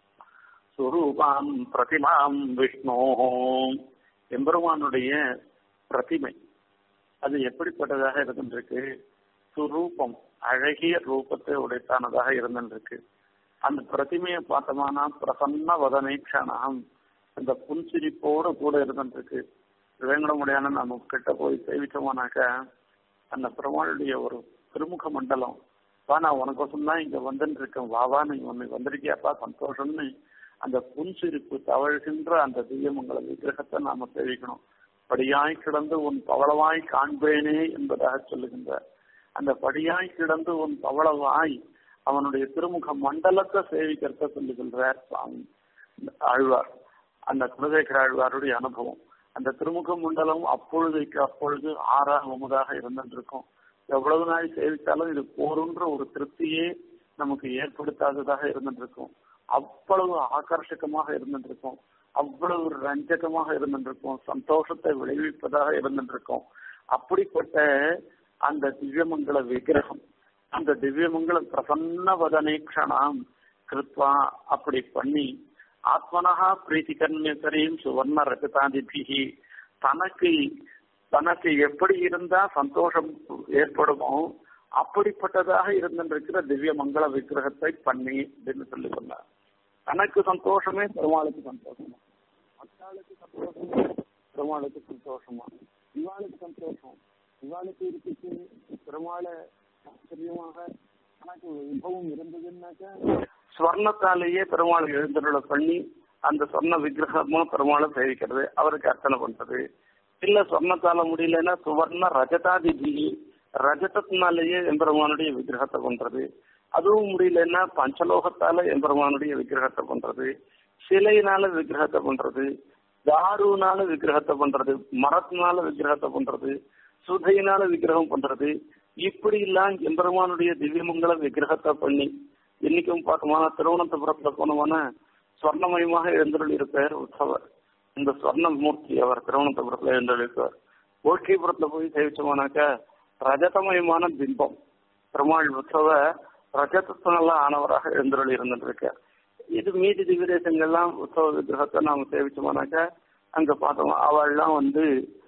சுரூபாம் பிரதிமாம் விஷ்ணோஹோ எம்பெருமானுடைய பிரதிமை அது எப்படிப்பட்டதாக இருந்திருக்கு சுரூபம் அழகிய ரூபத்தை உடைத்தானதாக இருந்திருக்கு அந்த பிரதிமையை பார்த்தோம்னா பிரசன்ன வதனை க்ஷணம் அந்த புன்சிரிப்போடு கூட இருந்திருக்கு வேங்கடமுடியான நம்ம கிட்ட போய் சேவிச்சோம்னாக்க அந்த பெருமாளுடைய ஒரு திருமுக மண்டலம் வா நான் உனக்கோசம் தான் இங்க வந்துட்டு இருக்கேன் வா வா நீ உன்னை வந்திருக்கியாப்பா சந்தோஷம்னு அந்த புன்சிரிப்பு தவழ்கின்ற அந்த திவ்யமங்கல விக்கிரகத்தை நாம சேவிக்கணும் படியாய் கிடந்து உன் பவளவாய் காண்பேனே என்பதாக சொல்லுகின்ற அந்த படியாய் கிடந்து உன் பவளவாய் அவனுடைய திருமுக மண்டலத்தை சேவிக்கிறத சொல்லுகின்றார் சுவாமி ஆழ்வார் அந்த குலதேசர ஆழ்வாருடைய அனுபவம் அந்த திருமுக மண்டலம் அப்பொழுதைக்கு அப்பொழுது ஆறாவதாக இருந்திருக்கும் எவ்வளவு நாள் சேவித்தாலும் இது போருன்ற ஒரு திருப்தியே நமக்கு ஏற்படுத்தாததாக இருந்திருக்கும் அவ்வளவு ஆகர்ஷகமாக இருந்திருக்கும் அவ்வளவு ரஞ்சகமாக இருந்திருக்கும் சந்தோஷத்தை விளைவிப்பதாக இருந்திருக்கும் அப்படிப்பட்ட அந்த திவ்யமங்கல விக்கிரகம் அந்த திவ்யமங்கல பிரசன்ன வதனேக்ஷணாம் கிருத்வா அப்படி பண்ணி ஆத்மனஹா பிரீத்தி கன்யசரையும் சுவர்ண ரஜதாதிபிகி தனக்கு தனக்கு எப்படி இருந்தா சந்தோஷம் ஏற்படுமோ அப்படிப்பட்டதாக இருந்திருக்கிற திவ்ய மங்கள விக்கிரகத்தை பண்ணி அப்படின்னு சொல்லி சொன்னார் தனக்கு சந்தோஷமே பெருமாளுக்கு சந்தோஷமா மக்களுக்கு சந்தோஷமா பெருமாளுக்கு சந்தோஷமா இவாளுக்கு சந்தோஷம் இவாளுக்கு இருக்கு பெருமாளை ஆச்சரியமாக தனக்கு விபவம் இருந்ததுன்னாக்க ஸ்வர்ணத்தாலேயே பெருமாள் எழுந்தருளை பண்ணி அந்த சொர்ண விக்கிரகமா பெருமாளை சேவிக்கிறது அவருக்கு அர்ச்சனை பண்றது இல்ல சொர்ணத்தால முடியலன்னா சுவர்ண ரஜதாதிபி ரஜதத்தினாலேயே எம்பெருமானுடைய விக்கிரகத்தை பண்றது அதுவும் முடியலன்னா பஞ்சலோகத்தால எம்பெருமானுடைய விக்கிரகத்தை பண்றது சிலையினால விக்கிரகத்தை பண்றது தாருனால விக்கிரகத்தை பண்றது மரத்தினால விக்கிரகத்தை பண்றது சுதையினால விக்கிரகம் பண்றது இப்படி எல்லாம் எம்பெருமானுடைய திவ்யமங்கல விக்கிரகத்தை பண்ணி இன்னைக்கும் பார்த்தோம்னா திருவனந்தபுரத்துல போனோம்னா ஸ்வர்ணமயமாக எழுந்தருள் இருப்பார் உற்சவர் இந்த ஸ்வர்ண மூர்த்தி அவர் திருவனந்தபுரத்துல எழுந்தருள் இருப்பார் கோஷ்டிபுரத்துல போய் சேவிச்சோம்னாக்கா ரஜதமயமான பிம்பம் பெருமாள் உற்சவ ரஜதத்தினால ஆனவராக எழுந்தருள் இருந்துருக்கார் இது மீதி திவ்யதேசங்கள்லாம் உற்சவ விக்கிரகத்தை நாம சேவிச்சோம்னாக்கா அங்க பார்த்தோம் அவள்லாம் வந்து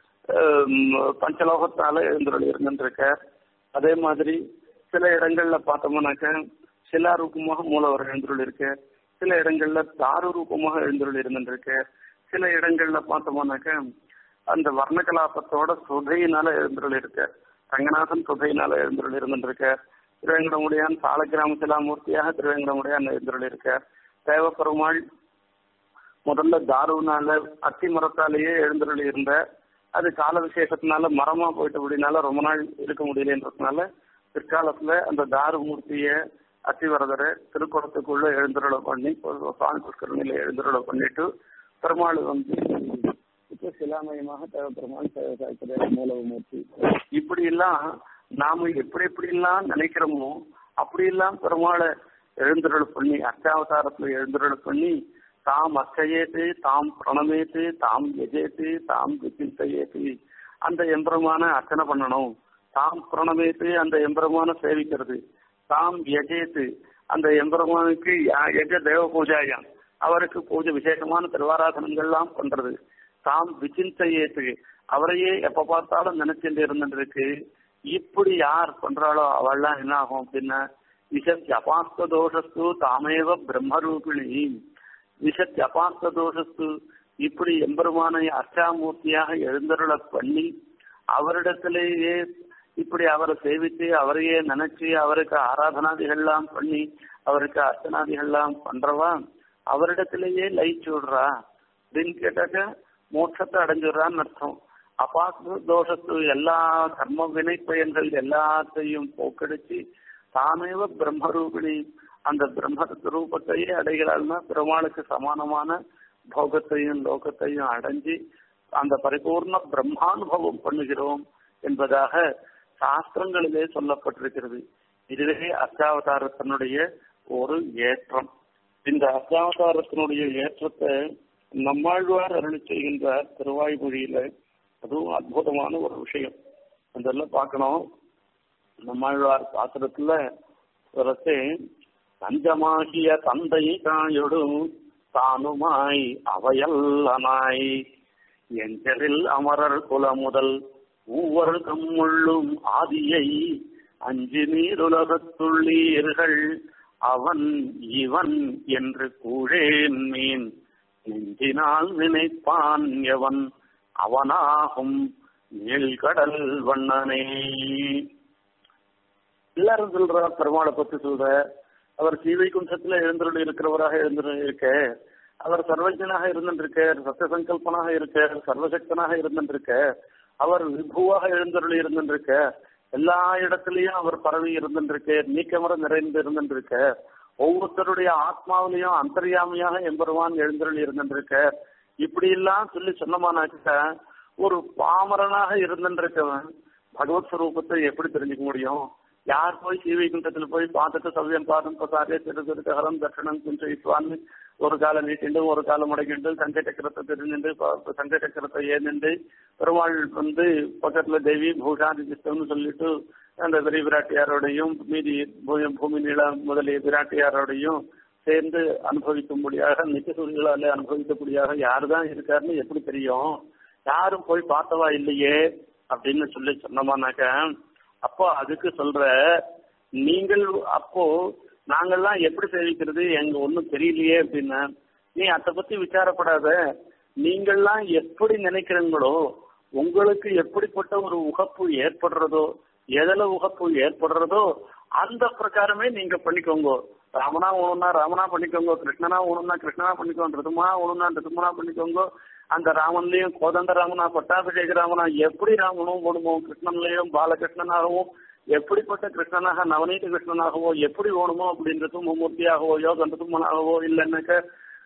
பஞ்சலோகத்தால எழுந்தருள் இருந்துருக்கார் அதே மாதிரி சில இடங்கள்ல பார்த்தோம்னாக்க சிலா ரூபமாக மூலவர் எழுந்தருள் இருக்கு சில இடங்கள்ல தாரு ரூபமாக எழுந்தருள் இருந்துருக்கு சில இடங்கள்ல பார்த்தோம்னாக்க அந்த வர்ணகலாபத்தோட சுதையினால எழுந்துள்ள இருக்க ரங்கநாதன் சுதையினால எழுந்துள்ள இருந்துருக்க திருவேங்கடமுடியான் சாலக்கிராம சிலாமூர்த்தியாக திருவேங்கடமுடியான் எழுந்துள்ள இருக்க தேவப்பெருமாள் முதல்ல தாருனால அத்தி மரத்தாலேயே எழுந்துள்ள இருந்த அது கால விசேஷத்தினால மரமா போயிட்டு அப்படின்னால ரொம்ப நாள் இருக்க முடியலன்றதுனால பிற்காலத்துல அந்த தாரு மூர்த்திய அத்திவரதரை திருக்குளத்துக்குள்ள எழுந்துருளை பண்ணி சுவாமி புஷ்கரணியில எழுந்துருளை பண்ணிட்டு பெருமாள் வந்து இப்ப சிலாமயமாக தேவ பெருமாள் சேவை மூலவமூர்த்தி இப்படி எல்லாம் நாம எப்படி எப்படி எல்லாம் நினைக்கிறோமோ அப்படி எல்லாம் பெருமாளை எழுந்துருள் பண்ணி அர்ச்சாவதாரத்துல எழுந்துருள் பண்ணி தாம் அர்ச்சையேத்து தாம் பிரணமேத்து தாம் எஜேத்து தாம் சிந்தையேத்து அந்த எம்பெருமான அர்ச்சனை பண்ணணும் தாம் பிரணமேத்து அந்த எம்பெருமான சேவிக்கிறது தாம் எஜேத்து அந்த எம்பெருமானுக்கு எஜ தேவ பூஜாயம் அவருக்கு பூஜை விசேஷமான திருவாராதனங்கள்லாம் பண்றது தாம் விசிந்தையேத்து அவரையே எப்ப பார்த்தாலும் நினைச்சுட்டு இருந்துருக்கு இப்படி யார் பண்றாளோ அவள்லாம் என்ன ஆகும் அப்படின்னா விசத் அபாஸ்த தோஷஸ்து தாமேவ பிரம்மரூபிணி விசத் அபாஸ்த தோஷஸ்து இப்படி எம்பெருமானை அர்ச்சாமூர்த்தியாக எழுந்தருள பண்ணி அவரிடத்திலேயே இப்படி அவரை சேவித்து அவரையே நினைச்சு அவருக்கு ஆராதனாதிகள்லாம் பண்ணி அவருக்கு அர்ச்சனாதிகள்லாம் பண்றவா அவரிடத்திலேயே லயிச்சு விடுறா அப்படின்னு கேட்டாக்க மோட்சத்தை அடைஞ்சிடுறான்னு அர்த்தம் அபாச தோஷத்து எல்லா கர்ம வினை பயன்கள் எல்லாத்தையும் போக்கடிச்சு தாமேவ பிரம்மரூபிணி அந்த பிரம்ம ரூபத்தையே அடைகிறாள்னா பெருமாளுக்கு சமானமான போகத்தையும் லோகத்தையும் அடைஞ்சு அந்த பரிபூர்ண பிரம்மானுபவம் பண்ணுகிறோம் என்பதாக சாஸ்திரங்களிலே சொல்லப்பட்டிருக்கிறது இதுவே அர்ச்சாவதாரத்தினுடைய ஒரு ஏற்றம் இந்த அர்ச்சாவதாரத்தினுடைய ஏற்றத்தை நம்மாழ்வார் அருளி செய்கின்றார் திருவாய்மொழியில அதுவும் அற்புதமான ஒரு விஷயம் அதெல்லாம் பார்க்கணும் நம்மாழ்வார் பாத்திரத்துல சொல்லத்து தஞ்சமாகிய தந்தை தாயொடும் தானுமாய் அவையல்லனாய் எஞ்சலில் அமரர் குல முதல் மூவர் தம்முள்ளும் ஆதியை அஞ்சு நீருலகத்துள்ளீர்கள் அவன் இவன் என்று கூழேன் மீன் நெஞ்சினால் நினைப்பான் எவன் அவனாகும் நீழ்கடல் வண்ணனே எல்லாரும் சொல்ற பெருமாளை பத்தி சொல்ற அவர் சீவை குண்டத்துல எழுந்தருள் இருக்கிறவராக எழுந்து இருக்க அவர் சர்வஜனாக இருந்திருக்க சத்திய சங்கல்பனாக இருக்க சர்வசக்தனாக இருந்திருக்க அவர் விபுவாக எழுந்தருள் இருந்திருக்க எல்லா இடத்துலயும் அவர் பரவி இருந்திருக்க நீக்கமர நிறைந்து இருந்திருக்க ஒவ்வொருத்தருடைய ஆத்மாவிலையும் அந்தர்யாமியாக எம்பெருமான் எழுந்தருள் இருந்திருக்க இப்படி எல்லாம் சொல்லி சொன்னமானாக்க ஒரு பாமரனாக இருந்திருக்கவன் பகவத் ஸ்வரூபத்தை எப்படி தெரிஞ்சுக்க முடியும் யார் போய் சீவைகுண்டத்துல போய் பார்த்துட்டு சவ்யம் பாதம் பசாரே திருத்திருக்கு ஹரம் தட்சணம் குஞ்சயித்வான்னு ஒரு காலை நீட்டிண்டு ஒரு காலம் முடக்கிண்டு சண்டை சக்கரத்தை திருநின்று சண்டை சக்கரத்தை ஏனிண்டு பெருமாள் வந்து பக்கத்துல தேவி பூஷாதி சிஸ்டம்னு சொல்லிட்டு அந்த பெரிய பிராட்டியாரோடையும் மீதி பூமி நீள முதலிய பிராட்டியாரோடையும் சேர்ந்து அனுபவிக்கும்படியாக நித்தியசூரிகளாலே அனுபவிக்கக்கூடியாக யாரு தான் இருக்காருன்னு எப்படி தெரியும் யாரும் போய் பார்த்தவா இல்லையே அப்படின்னு சொல்லி சொன்னோமானாக்க அப்போ அதுக்கு சொல்ற நீங்கள் அப்போ நாங்கெல்லாம் எப்படி சேவிக்கிறது எங்க ஒன்றும் தெரியலையே அப்படின்னா நீ அதை பத்தி விசாரப்படாத நீங்கள்லாம் எப்படி நினைக்கிறீங்களோ உங்களுக்கு எப்படிப்பட்ட ஒரு உகப்பு ஏற்படுறதோ எதுல உகப்பு ஏற்படுறதோ அந்த பிரகாரமே நீங்க பண்ணிக்கோங்க ராமனா ஒண்ணுனா ராமனா பண்ணிக்கோங்க கிருஷ்ணனா ஒண்ணுனா கிருஷ்ணனா பண்ணிக்கோங்க ரிதுமா ஒண்ணுனா ரிதுமனா பண்ணிக்கோங்க அந்த ராமன்லயும் கோதண்ட ராமனா பட்டாபிஷேக ராமனா எப்படி ராமனும் ஓடுமோ கிருஷ்ணன்லயும் பாலகிருஷ்ணனாகவும் எப்படிப்பட்ட கிருஷ்ணனாக நவநீத கிருஷ்ணனாகவோ எப்படி ஓணுமோ அப்படின்றது மும்மூர்த்தியாகவோ யோக நரசிம்மனாகவோ இல்லைன்னாக்க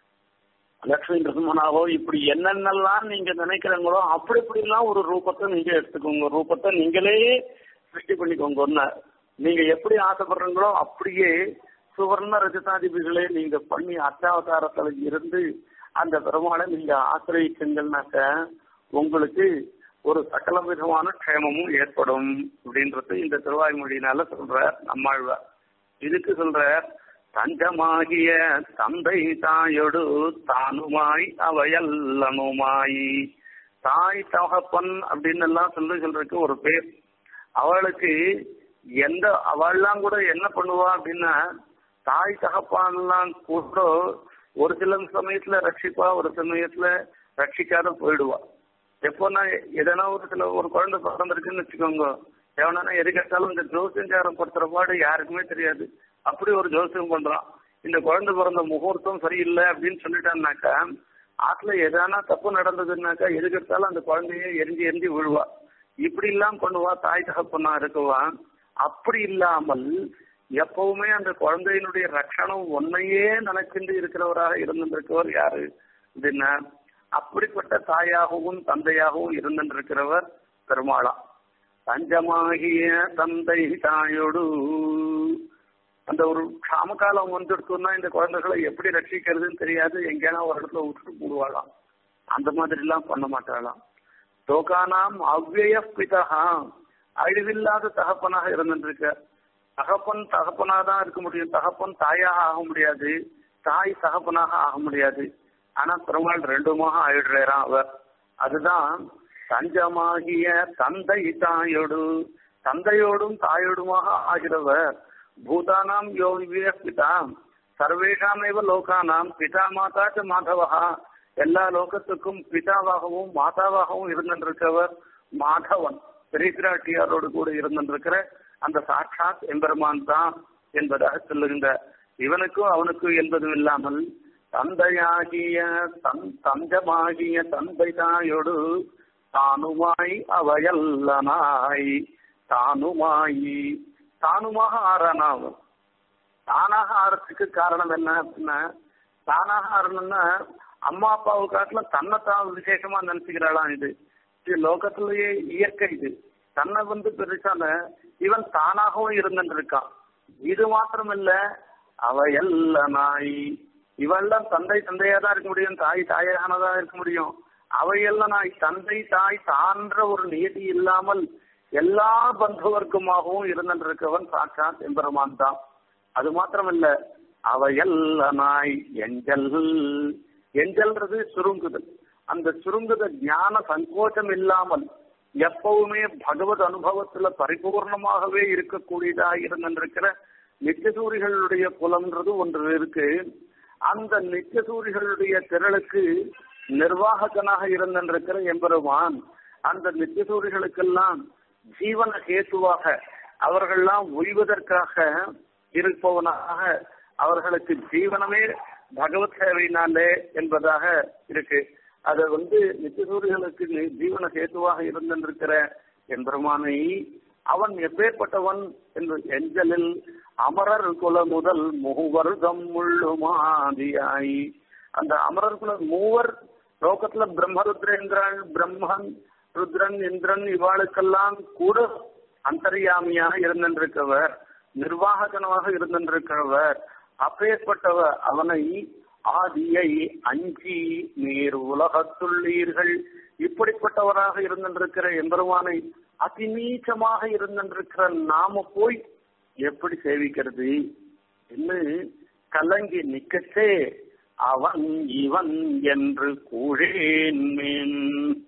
லக்ஷ்மி நரசிம்மனாகவோ இப்படி என்னென்னலாம் நீங்க நினைக்கிறீங்களோ அப்படி இப்படிலாம் ஒரு ரூபத்தை நீங்க எடுத்துக்கோங்க ரூபத்தை நீங்களே சிருஷ்டி பண்ணிக்கோங்க ஒன்ன நீங்க எப்படி ஆசைப்படுறீங்களோ அப்படியே சுவர்ண ரஜதாதிபிகளே நீங்க பண்ணி அர்த்தாவதாரத்துல இருந்து அந்த பெருமாளை நீங்க ஆசிரியீங்கன்னாக்க உங்களுக்கு ஒரு சகல விதமான க்ஷேமமும் ஏற்படும் அப்படின்றது இந்த திருவாய்மொழியினால சொல்ற நம்மாழ்வார் இதுக்கு சொல்ற தஞ்சமாகிய தந்தை தாயொடு தானுமாய் அவையல்லனுமாய் தாய் தகப்பன் அப்படின்னு எல்லாம் சொல்லி சொல்றதுக்கு ஒரு பேர் அவளுக்கு எந்த அவள்லாம் கூட என்ன பண்ணுவா அப்படின்னா தாய் தகப்பான்லாம் கூட ஒரு சில சமயத்துல ரட்சிப்பா ஒரு சமயத்துல ரட்சிக்காத போயிடுவா எப்போனா எதனா ஒரு சில ஒரு குழந்தை பிறந்திருக்குன்னு வச்சுக்கோங்க எவனா எது கேட்டாலும் இந்த ஜோசியங்காரம் படுத்துற பாடு யாருக்குமே தெரியாது அப்படி ஒரு ஜோசியம் பண்றான் இந்த குழந்தை பிறந்த முகூர்த்தம் சரியில்லை அப்படின்னு சொல்லிட்டான்னாக்கா ஆத்துல எதானா தப்பு நடந்ததுன்னாக்கா எது கேட்டாலும் அந்த குழந்தைய எரிஞ்சு எரிஞ்சு விழுவா இப்படி இல்லாம பண்ணுவா தாய் தகப்பனா இருக்குவா அப்படி இல்லாமல் எப்பவுமே அந்த குழந்தையினுடைய ரட்சணம் ஒன்னையே நினைச்சிட்டு இருக்கிறவராக இருந்திருக்கிறவர் யாரு அப்படின்னா அப்படிப்பட்ட தாயாகவும் தந்தையாகவும் இருந்திருக்கிறவர் பெருமாளா தஞ்சமாகிய தந்தை தாயோடு அந்த ஒரு காமகாலம் வந்துடுத்துன்னா இந்த குழந்தைகளை எப்படி ரட்சிக்கிறதுன்னு தெரியாது எங்கேனா ஒரு இடத்துல விட்டுட்டு போடுவாளாம் அந்த மாதிரி எல்லாம் பண்ண மாட்டாளாம் தோகானாம் அவ்வய பிதா அழிவில்லாத தகப்பனாக இருந்துருக்க தகப்பன் தகப்பனாக தான் இருக்க முடியும் தகப்பன் தாயாக ஆக முடியாது தாய் தகப்பனாக ஆக முடியாது ஆனா பெருமாள் ரெண்டுமாக ஆயிடுறாராம் அவர் அதுதான் தஞ்சமாகிய தந்தை தாயோடு தந்தையோடும் தாயோடுமாக ஆகிறவர் பூதானாம் யோகிய பிதா சர்வேஷாமேவ லோகானாம் பிதா மாதா ச மாதவா எல்லா லோகத்துக்கும் பிதாவாகவும் மாதாவாகவும் இருந்திருக்கிறவர் மாதவன் பெரியபிராட்டியாரோடு கூட இருந்திருக்கிற அந்த சாட்சாத் எம்பெருமான் தான் என்பதாக சொல்லுகின்ற இவனுக்கும் அவனுக்கும் என்பதும் இல்லாமல் தந்தையாகிய தன் தஞ்சமாகிய தந்தை தாயோடு தானுமாய் அவையல்லனாய் தானுமாயி தானுமாக ஆறானாகும் தானாக ஆறதுக்கு காரணம் என்ன அப்படின்னா தானாக ஆறணும்னா அம்மா அப்பாவை காட்டிலும் தன்னைத்தான் விசேஷமா நினைச்சுக்கிறாளாம் இது இது லோகத்திலேயே இயற்கை இது தன்னை வந்து பெருசான இவன் தானாகவும் இருந்துருக்கான் இது மாத்திரம் இல்ல அவ எல்லா நாய் இவெல்லாம் தந்தை தந்தையா தான் இருக்க முடியும் தாய் தாயானதான் இருக்க முடியும் அவையெல்லாம் நாய் தந்தை தாய் தான்ற ஒரு நியதி இல்லாமல் எல்லா பந்துவர்க்கமாகவும் இருந்திருக்கவன் சாட்சாத் எம்பெருமான் தான் அது மாத்திரமல்ல அவையல்ல நாய் எஞ்சல் எஞ்சல்ன்றது சுருங்குதல் அந்த சுருங்குத ஞான சங்கோச்சம் இல்லாமல் எப்பவுமே பகவத் அனுபவத்துல பரிபூர்ணமாகவே இருக்கக்கூடியதா இருந்திருக்கிற நித்தியசூரிகளுடைய குலம்ன்றது ஒன்று இருக்கு அந்த நித்தியசூரிகளுடைய திரளுக்கு நிர்வாககனாக இருந்திருக்கிற எம்பெருமான் அந்த நித்தியசூரிகளுக்கெல்லாம் ஜீவன கேத்துவாக அவர்கள்லாம் ஒய்வதற்காக இருப்பவனாக அவர்களுக்கு ஜீவனமே பகவத் சேவையினாலே என்பதாக இருக்கு அது வந்து நித்தியசூரிகளுக்கு ஜீவன கேத்துவாக இருந்திருக்கிற எம்பெருமானை அவன் எப்பேற்பட்டவன் என்று எஞ்சலில் அமரர் குல முதல் மூவர்தம் முள்ளுமாதியாய் அந்த அமரர் குல மூவர் லோகத்துல பிரம்மருத்ரேந்திரன் பிரம்மன் ருத்ரன் இந்திரன் இவாளுக்கெல்லாம் கூட அந்தர்யாமியாக இருந்திருக்கிறவர் நிர்வாககனமாக இருந்திருக்கிறவர் அப்பேற்பட்டவர் அவனை ஆதியை அஞ்சி நீர் உலகத்துள்ளீர்கள் இப்படிப்பட்டவராக இருந்திருக்கிற எம்பெருமானை அதிநீச்சமாக இருந்திருக்கிற நாம போய் எப்படி சேவிக்கிறது என்று கலங்கி நிக்கச்சே அவன் இவன் என்று கூழேன் மின்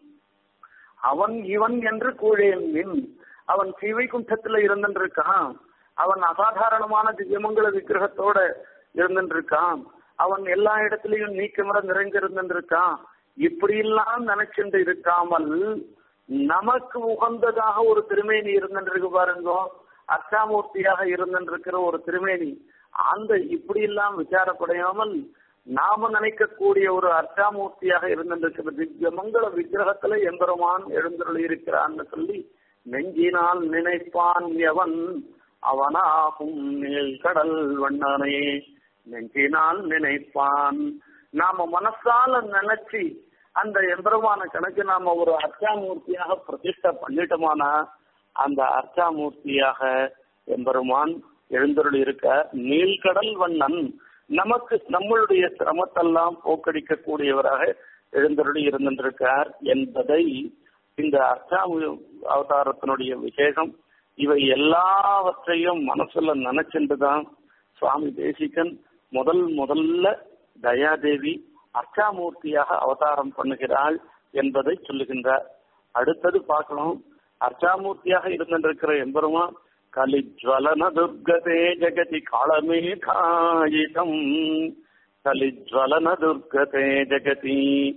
அவன் இவன் என்று கூழேன் மின் அவன் சீவைகுண்டத்துல இருந்திருக்கான் அவன் அசாதாரணமான திவ்யமங்கல விக்கிரகத்தோட இருந்திருக்கான் அவன் எல்லா இடத்துலயும் நீக்கமர நிறைஞ்சிருந்திருக்கான் இப்படி எல்லாம் நினைச்சுட்டு இருக்காமல் நமக்கு உகந்ததாக ஒரு திருமேனி இருந்திருக்கு பாருங்க அச்சாமூர்த்தியாக இருந்திருக்கிற ஒரு திருமேனி அந்த இப்படி எல்லாம் விசாரப்படையாமல் நாம நினைக்கக்கூடிய ஒரு அர்ச்சாமூர்த்தியாக இருந்திருக்கிற திவ்ய மங்கள விக்கிரகத்துல எம்பெருமான் எழுந்தருள் இருக்கிறான்னு சொல்லி நெஞ்சினால் நினைப்பான் எவன் அவனாகும் மேல் கடல் வண்ணனே நெஞ்சினால் நினைப்பான் நாம மனசால நினைச்சு அந்த எம்பெருமான கணக்கு நாம ஒரு அர்ச்சாமூர்த்தியாக பிரதிஷ்டை பண்ணிட்டோமானா அந்த அர்ச்சாமூர்த்தியாக எம்பெருமான் எழுந்தருள் இருக்க நீல்கடல் வண்ணன் நமக்கு நம்மளுடைய சிரமத்தெல்லாம் போக்கடிக்க கூடியவராக எழுந்தருளி இருந்திருக்கார் என்பதை இந்த அர்ச்சாமு அவதாரத்தினுடைய விசேஷம் இவை எல்லாவற்றையும் மனசுல நினைச்சுட்டுதான் சுவாமி தேசிகன் முதல் முதல்ல தயாதேவி அர்ச்சாமூர்த்தியாக அவதாரம் பண்ணுகிறாள் என்பதை சொல்லுகின்றார் அடுத்தது பார்க்கணும் அர்ச்சாமூர்த்தியாக இருந்திருக்கிற எம்பெருமான் கலிஜ்வலன துர்கதே ஜெகதி காளமேகாயிதம் கலிஜ்வலன துர்கதே ஜெகதி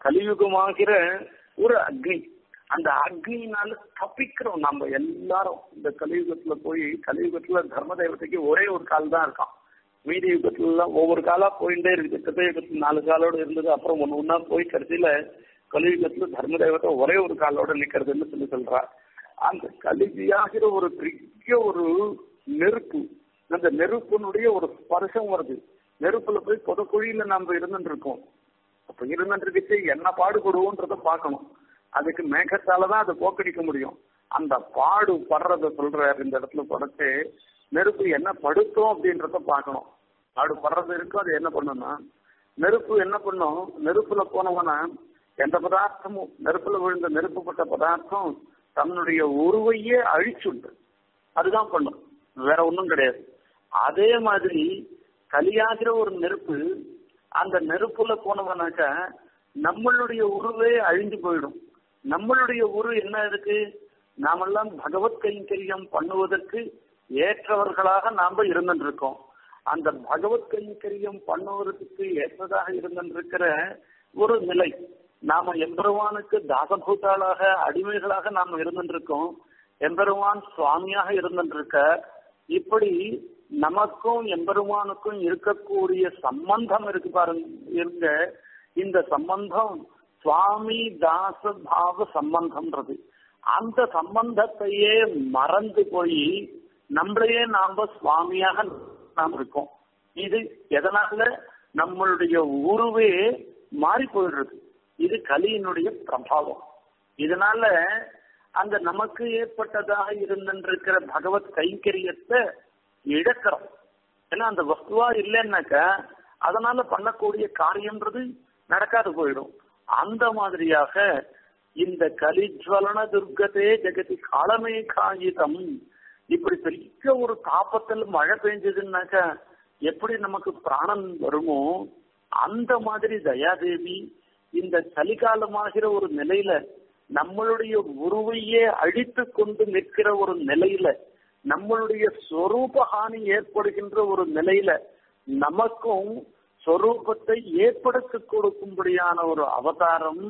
கலியுகமாகிற ஒரு அக்னி அந்த அக்னினால தப்பிக்கிறோம் நம்ம எல்லாரும் இந்த கலியுகத்துல போய் கலியுகத்துல தர்ம தேவதைக்கு ஒரே ஒரு கால் தான் இருக்கான் மீதி யுகத்துல எல்லாம் ஒவ்வொரு காலா போயிட்டே இருக்குது கிருத்தயுகத்துல நாலு காலோட இருந்தது அப்புறம் ஒண்ணு ஒன்னா போய் கடைசியில கலியுகத்துல தர்ம தேவதை ஒரே ஒரு காலோட நிக்கிறதுன்னு சொல்லி சொல்றா அந்த கலிதியாகிற ஒரு பெரிய ஒரு நெருப்பு அந்த நெருப்பினுடைய ஒரு ஸ்பர்சம் வருது நெருப்புல போய் புதக்குழியில நம்ம இருந்துட்டு இருக்கோம் அப்ப இருந்துட்டு என்ன பாடுபடுவோன்றத பார்க்கணும் அதுக்கு மேகத்தாலதான் அதை போக்கடிக்க முடியும் அந்த பாடு படுறத சொல்றாரு இந்த இடத்துல படுத்து நெருப்பு என்ன படுத்தோம் அப்படின்றத பார்க்கணும் பாடு படுறது இருக்கும் அது என்ன பண்ணும்னா நெருப்பு என்ன பண்ணும் நெருப்புல போனவனா எந்த பதார்த்தமும் நெருப்புல விழுந்த நெருப்புப்பட்ட பதார்த்தம் தன்னுடைய உருவையே அழிச்சுண்டு அதுதான் பண்ணும் வேற ஒன்றும் கிடையாது அதே மாதிரி கலியாகிற ஒரு நெருப்பு அந்த நெருப்புல போனவனாக்க நம்மளுடைய உருவே அழிஞ்சு போயிடும் நம்மளுடைய உரு என்ன இருக்கு நாமெல்லாம் பகவத் கைங்கரியம் பண்ணுவதற்கு ஏற்றவர்களாக நாம இருந்துருக்கோம் அந்த பகவத் கைங்கரியம் பண்ணுவதற்கு ஏற்றதாக இருந்திருக்கிற ஒரு நிலை நாம எம்பெருமானுக்கு தாசபூத்தாளாக அடிமைகளாக நாம் இருந்துருக்கோம் எம்பெருமான் சுவாமியாக இருந்துருக்க இப்படி நமக்கும் எம்பெருமானுக்கும் இருக்கக்கூடிய சம்பந்தம் இருக்கு பாருங்க இருங்க இந்த சம்பந்தம் சுவாமி தாச பாவ சம்பந்தம்ன்றது அந்த சம்பந்தத்தையே மறந்து போய் நம்மளையே நாம சுவாமியாக நாம் இருக்கோம் இது எதனால நம்மளுடைய உருவே மாறி போயிடுறது இது கலியினுடைய பிரபாவம் இதனால அந்த நமக்கு ஏற்பட்டதாக இருந்திருக்கிற பகவத் கைங்கரியத்தை இழக்கிறோம் ஏன்னா அந்த வஸ்துவா இல்லைன்னாக்கா அதனால பண்ணக்கூடிய காரியம்ன்றது நடக்காது போயிடும் அந்த மாதிரியாக இந்த கலிஜ்வலன துர்கதே ஜெகதி காலமே காகிதம் இப்படி பெரிய ஒரு தாப்பத்தில் மழை பெஞ்சதுன்னாக்கா எப்படி நமக்கு பிராணன் வருமோ அந்த மாதிரி தயாதேவி இந்த கலிகாலமாகிற ஒரு நிலையில நம்மளுடைய உருவையே அழித்து கொண்டு நிற்கிற ஒரு நிலையில நம்மளுடைய சொரூப ஹானி ஏற்படுகின்ற ஒரு நிலையில நமக்கும் சொரூபத்தை ஏற்படுத்தி கொடுக்கும்படியான ஒரு அவதாரம்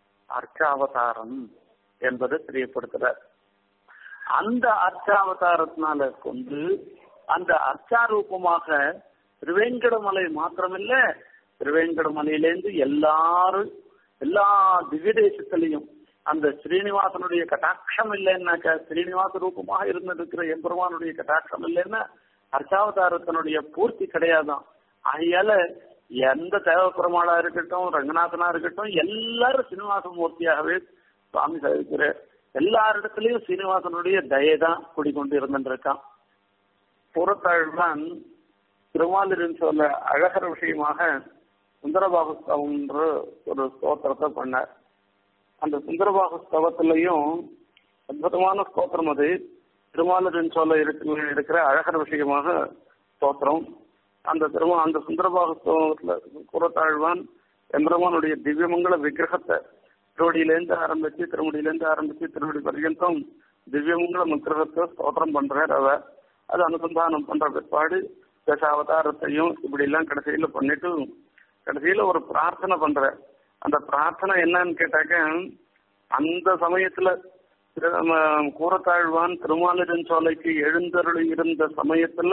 அர்ச்சாவதாரம் என்பதை தெரியப்படுத்துறார் அந்த அர்ச்சாவதாரத்தினால கொண்டு அந்த அர்ச்சாரூபமாக திருவேங்கடமலை மாத்திரமில்ல திருவேங்கடமலையிலேருந்து எல்லாரும் எல்லா திவ்ய தேசத்திலையும் அந்த ஸ்ரீனிவாசனுடைய கட்டாட்சம் இல்லைன்னாக்கா ஸ்ரீனிவாச ரூபமாக இருந்திருக்கிற எம்பெருமானுடைய கட்டாட்சம் இல்லைன்னா அர்ச்சாவதாரத்தினுடைய பூர்த்தி கிடையாதான் ஆகையால எந்த தேவப்பெருமாளா இருக்கட்டும் ரங்கநாதனா இருக்கட்டும் எல்லாரும் சீனிவாச மூர்த்தியாகவே சுவாமி சாதிக்கிற எல்லாரிடத்துலயும் சீனிவாசனுடைய தயை தான் குடிக்கொண்டு இருந்துருக்கான் புறத்தாழ்வான் திருமாலிரின் சொல்ல அழகர் விஷயமாக சுந்தரபாகுஸ்தவன்ற ஒரு ஸ்தோத்திரத்தை பண்ணார் அந்த சுந்தரபாகு ஸ்தவத்திலையும் அற்புதமான ஸ்தோத்திரம் அது திருமாலிரின் சொல்ல இருக்கிற அழகர் விஷயமாக ஸ்தோத்திரம் அந்த திருமா அந்த சுந்தரபாகு ஸ்தவத்துல புறத்தாழ்வான் எம்பெருமானுடைய திவ்யமங்கல விக்கிரகத்தை திருவடியிலேருந்து ஆரம்பிச்சு திருமுடியிலேருந்து ஆரம்பிச்சு திருவடி பர்யந்தம் திவ்யமங்கல விக்கிரகத்தை ஸ்தோத்திரம் பண்றார் அவர் அது அனுசந்தானம் பண்ற பிற்பாடு தசாவதாரத்தையும் இப்படி எல்லாம் கடைசியில பண்ணிட்டு கடைசியில ஒரு பிரார்த்தனை பண்ற அந்த பிரார்த்தனை என்னன்னு கேட்டாக்க அந்த சமயத்துல கூரத்தாழ்வான் திருமாலிரன் சோலைக்கு எழுந்தருளி இருந்த சமயத்துல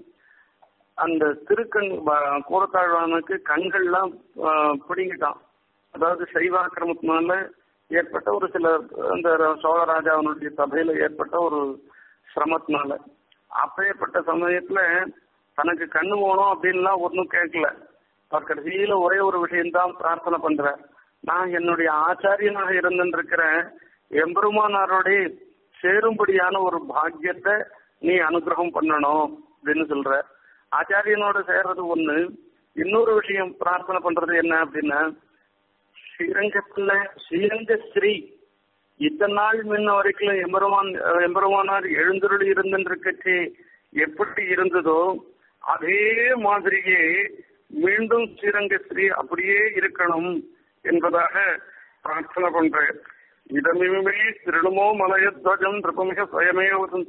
அந்த திருக்கண் கூரத்தாழ்வானுக்கு கண்கள்லாம் பிடிங்கிட்டான் அதாவது சைவாக்கிரமத்தினால ஏற்பட்ட ஒரு சில இந்த சோழராஜாவனுடைய சபையில ஏற்பட்ட ஒரு சிரமத்தினால அப்பேற்பட்ட சமயத்துல தனக்கு கண்ணு போகணும் அப்படின்லாம் ஒன்றும் கேட்கல அவர் கடைசியில ஒரே ஒரு விஷயம்தான் பிரார்த்தனை பண்ற நான் என்னுடைய ஆச்சாரியனாக இருந்திருக்கிற எம்பெருமானாரோடைய சேரும்படியான ஒரு பாக்கியத்தை நீ அனுகிரகம் பண்ணணும் அப்படின்னு சொல்ற ஆச்சாரியனோட சேர்றது ஒண்ணு இன்னொரு விஷயம் பிரார்த்தனை பண்றது என்ன அப்படின்னா ஸ்ரீரங்கத்துல ஸ்ரீரங்க ஸ்ரீ இத்தனை நாள் முன்ன வரைக்கும் எம்பெருமான் எம்பெருமானார் எழுந்தருளி இருந்திருக்கச்சு எப்படி இருந்ததோ அதே மாதிரியே மீண்டும் ஸ்ரீரங்க ஸ்ரீ அப்படியே இருக்கணும் என்பதாக பிரார்த்தனை பண்றேன் இதமிமே திருடுமோ மலையத்வஜம் திருப்பமிக சுயமே வசந்த்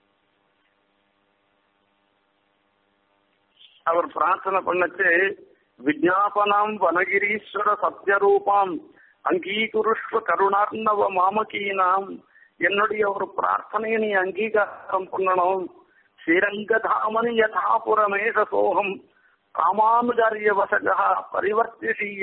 அவர் பிரார்த்தனை பண்ணச்சு விஜாபனாம் வனகிரீஸ்வர சத்யரூபாம் அங்கீகுருஷ்வ கருணார்ணவ மாமகீனாம் என்னுடைய ஒரு பிரார்த்தனையை நீ அங்கீகாரம் பண்ணணும் ஸ்ரீரங்கதாமனி யதாபுரமேஷ சோகம் ராமானுஜாரிய வசகா பரிவர்த்திஷீய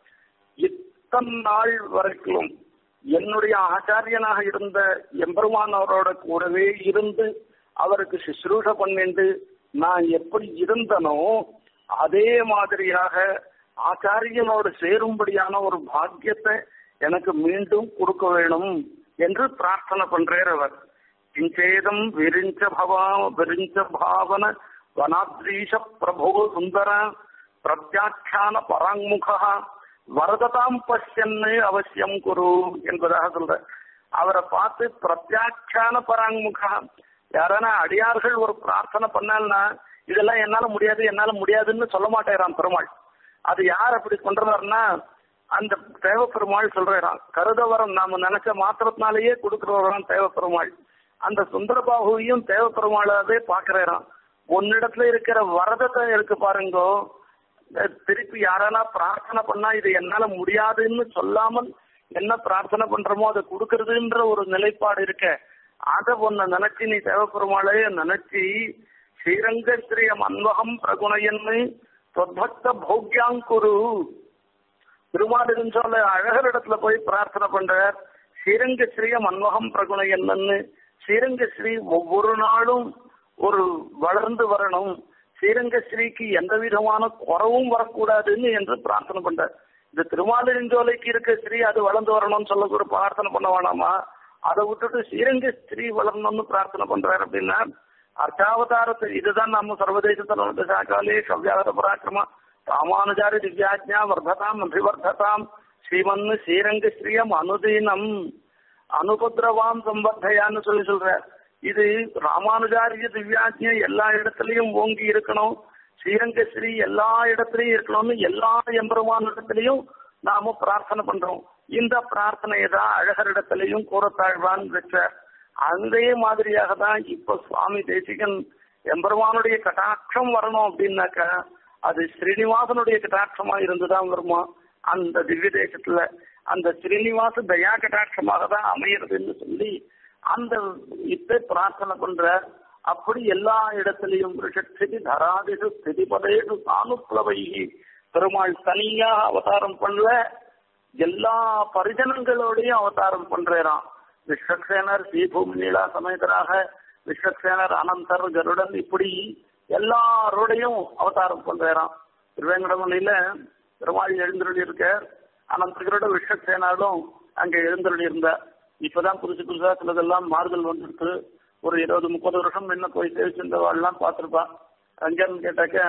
இத்தனை நாள் வரைக்கும் என்னுடைய ஆச்சாரியனாக இருந்த எம்பெருமான் அவரோட கூடவே இருந்து அவருக்கு சுশ্ரூஷ பண்ணிண்டு நான் எப்படி இருந்தனோ அதே மாதிரியாக ஆச்சாரியனோடு சேரும்படியான ஒரு பாக்கியத்தை எனக்கு மீண்டும் கொடுக்க வேணும் என்று பிரார்த்தனை பண்றார் அவர் கிஞ்சேதம் விரிஞ்ச பவா விரிஞ்ச பாவன வனாத்ரீஷ பிரபோ சுந்தர பிரத்யாக்கியான பராங்முகா வரததாம் பஷ்யன்னு அவசியம் குரு என்பதாக சொல்ற அவரை பார்த்து பிரத்யாக்கியான பராங்முகா யாரான அடியார்கள் ஒரு பிரார்த்தனை பண்ணால்னா இதெல்லாம் என்னால முடியாது என்னால முடியாதுன்னு சொல்ல மாட்டேறான் பெருமாள் அது யார் அப்படி பண்றாருன்னா அந்த தேவ பெருமாள் சொல்றான் கருதவரம் நாம நினைச்ச மாத்திரத்தினாலேயே கொடுக்கிறவரான் தேவ பெருமாள் அந்த சுந்தரபாகுவையும் தேவ பெருமாளாவே பாக்குறான் உன்னிடத்துல இருக்கிற வரதத்தை இருக்கு பாருங்கோ திருப்பி யாரானா பிரார்த்தனை பண்ணா இது என்னால முடியாதுன்னு சொல்லாமல் என்ன பிரார்த்தனை பண்றோமோ அதை கொடுக்கறதுன்ற ஒரு நிலைப்பாடு இருக்க அத ஒன்ன நினைச்சு நீ தேவப்பெருமாளே நினைச்சு ஸ்ரீரங்க ஸ்ரீயம் அன்வகம் பிரகுணயன்னு தொத்பக்த போக்யாங்குரு திருமாலின் சொல்ல அழகர் இடத்துல போய் பிரார்த்தனை பண்ற ஸ்ரீரங்க ஸ்ரீயம் அன்வகம் பிரகுணயன்னு ஸ்ரீரங்க ஸ்ரீ ஒவ்வொரு நாளும் ஒரு வளர்ந்து வரணும் ஸ்ரீரங்கஸ்ரீக்கு எந்த விதமான குறவும் வரக்கூடாதுன்னு என்று பிரார்த்தனை பண்றார் இந்த திருமாலிருஞ்சோலைக்கு இருக்க ஸ்ரீ அது வளர்ந்து வரணும்னு சொல்ல ஒரு பிரார்த்தனை பண்ண வேணாமா அதை விட்டுட்டு ஸ்ரீரங்க ஸ்ரீ வளரணும்னு பிரார்த்தனை பண்றாரு அப்படின்னா அர்த்தாவதாரத்தை இதுதான் நம்ம சர்வதேச சாக்காலே சவ்யாகத பராக்கிரமா ராமானுஜாரி திவ்யாஜ்ஞா வர்ததாம் அபிவர்ததாம் ஸ்ரீமன் ஸ்ரீரங்க ஸ்ரீயம் அனுதீனம் அனுபத்ரவாம் சம்பத்தையான்னு சொல்லி சொல்ற இது ராமானுஜாரிய திவ்யாஜ்ய எல்லா இடத்துலயும் ஓங்கி இருக்கணும் ஸ்ரீரங்க ஸ்ரீ எல்லா இடத்துலயும் இருக்கணும்னு எல்லா எம்பெருமான இடத்துலயும் நாம பிரார்த்தனை பண்றோம் இந்த பிரார்த்தனையை தான் அழகரிடத்திலையும் கூறத்தாழ்வான் வச்சார் அதே மாதிரியாக தான் இப்ப சுவாமி தேசிகன் எம்பெருமானுடைய கட்டாட்சம் வரணும் அப்படின்னாக்கா அது ஸ்ரீனிவாசனுடைய கட்டாட்சமா இருந்துதான் வருமா அந்த திவ்ய தேசத்துல அந்த ஸ்ரீனிவாச தயா கட்டாட்சமாக தான் அமையிறதுன்னு சொல்லி அந்த இத்தை பிரார்த்தனை பண்ற அப்படி எல்லா இடத்திலையும் ரிஷஸ்திதி தராதிஷு ஸ்திதி பதேஷு சானுப்ளவைகி பெருமாள் தனியா அவதாரம் பண்ணல எல்லா பரிஜனங்களோடையும் அவதாரம் பண்றாராம் விஸ்வக்சேனர் ஸ்ரீபூமி நீலா சமேதராக விஸ்வக்சேனர் அனந்தர் கருடன் இப்படி எல்லாரோடையும் அவதாரம் பண்றாராம் திருவேங்கடமலையில பெருமாள் எழுந்தருளி இருக்க அனந்தர்களோட விஸ்வக்சேனாலும் அங்க எழுந்தருளி இருந்தார் இப்பதான் புதுசு புதுசா சிலதெல்லாம் மாறுதல் வந்துருக்கு ஒரு இருபது முப்பது வருஷம் என்ன போய் சேவிச்சிருந்தவாள்லாம் பார்த்திருப்பா அங்கன்னு கேட்டாக்க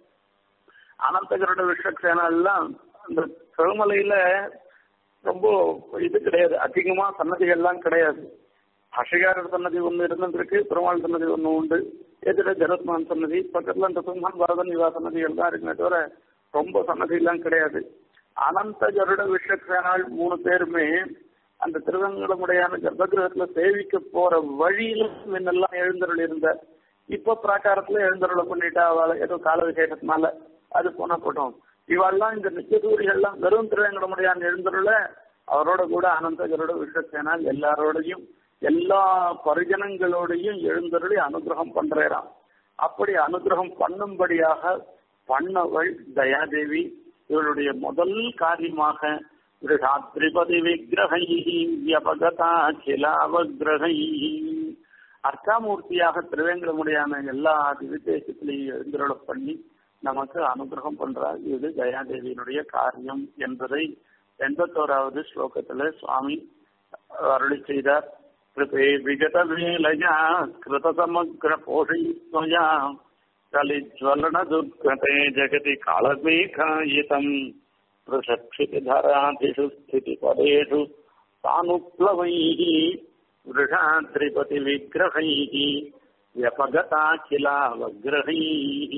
அனந்தகரோட விஸ்வக்சேனா எல்லாம் அந்த திருமலையில ரொம்ப இது கிடையாது அதிகமா சன்னதிகள்லாம் கிடையாது அஷகாரர் சன்னதி ஒண்ணு இருந்திருக்கு பெருமாள் சன்னதி ஒண்ணு உண்டு எதிர ஜரத்மான் சன்னதி பக்கத்துல அந்த சும்மான் வரதன் நிவா சன்னதிகள் தான் இருக்குமே தவிர ரொம்ப சன்னதி எல்லாம் கிடையாது அனந்த கருட விஸ்வக்சேனால் மூணு பேருமே அந்த திருவங்கடமுடையான கர்ப்பகிரகத்துல சேவிக்க போற வழியில முன்னெல்லாம் எழுந்தருள் இருந்த இப்ப பிராகாரத்துல எழுந்தருளை பண்ணிட்டா அவளை ஏதோ கால விசேஷத்தினால அது போனா போட்டோம் இவாள்லாம் இந்த நித்தியதூரிகள்லாம் வெறும் திருவேங்கடமுடையான் எழுந்தருள அவரோட கூட அனந்தகரோட விஸ்வசேனால் எல்லாரோடையும் எல்லா பரிஜனங்களோடையும் எழுந்தருளி அனுகிரகம் பண்றாராம் அப்படி அனுகிரகம் பண்ணும்படியாக பண்ணவள் தயாதேவி இவளுடைய முதல் காரியமாக விருஷாத்ரிபதி விக்கிரகை வியபகதாச்சிலாவகிரகை அர்த்தாமூர்த்தியாக திருவேங்கடமுடியான எல்லா விசேஷத்திலையும் எழுந்தருள பண்ணி நமக்கு அனுகிரகம் பண்றார் இது தயாதேவியினுடைய காரியம் என்பதை எண்பத்தோராவது ஸ்லோகத்துல சுவாமி அருளி செய்தார் கிருபே விகத வேலயா கிருத சமக்ர போஷயித்வயா கலிஜ்வலன துர்கதே ஜெகதி காலமேகாயிதம் பृषक्षितिधराधिषु स्थितिपदेषु सानुप्लवैः वृषाद्रिपतिविग्रहैः व्यपगताखिलावग्रहैः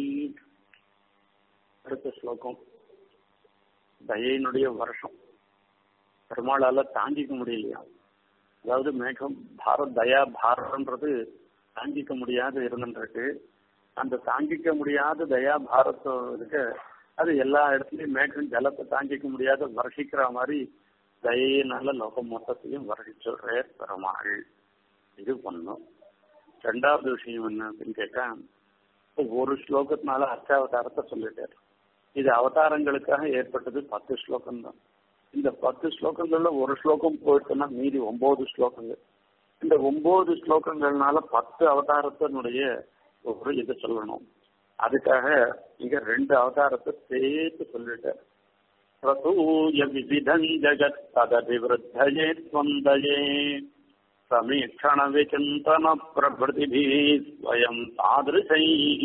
அடுத்த ஸ்லோகம் தயையினுடைய வருஷம் பெருமாளால தாங்கிக்க முடியலையா அதாவது மேகம் பாரத் தயா பாரம்ன்றது தாங்கிக்க முடியாத இருந்துருக்கு அந்த தாங்கிக்க முடியாத தயா பாரதம் இருக்க அது எல்லா இடத்துலயும் மேகம் ஜலத்தை தாங்கிக்க முடியாத வருஷிக்கிற மாதிரி தயினால லோகம் மொத்தத்தையும் வருஷிச்சுடுற பெருமாள் இது பண்ணும் ரெண்டாவது விஷயம் என்ன அப்படின்னு கேட்டா ஒரு ஸ்லோகத்தினால அர்ச்சாவதாரத்தை சொல்லிட்டார் இது அவதாரங்களுக்காக ஏற்பட்டது பத்து ஸ்லோகம் தான் இந்த பத்து ஸ்லோகங்கள்ல ஒரு ஸ்லோகம் போயிட்டுன்னா மீதி ஒன்பது ஸ்லோகங்கள் இந்த ஒன்பது ஸ்லோகங்கள்னால பத்து அவதாரத்தினுடைய ஒரு இது சொல்லணும் அதுக்காக இங்க ரெண்டு அவதாரத்தை சேர்த்து சொல்லிட்டார் பிரசூய விவிதம் ஜகத் ததபிவருத்தயே ஸ்வந்தயே சமீக்ஷண விசிந்தன பிரபృతిభి ஸ்வயம் தாதிருஷைः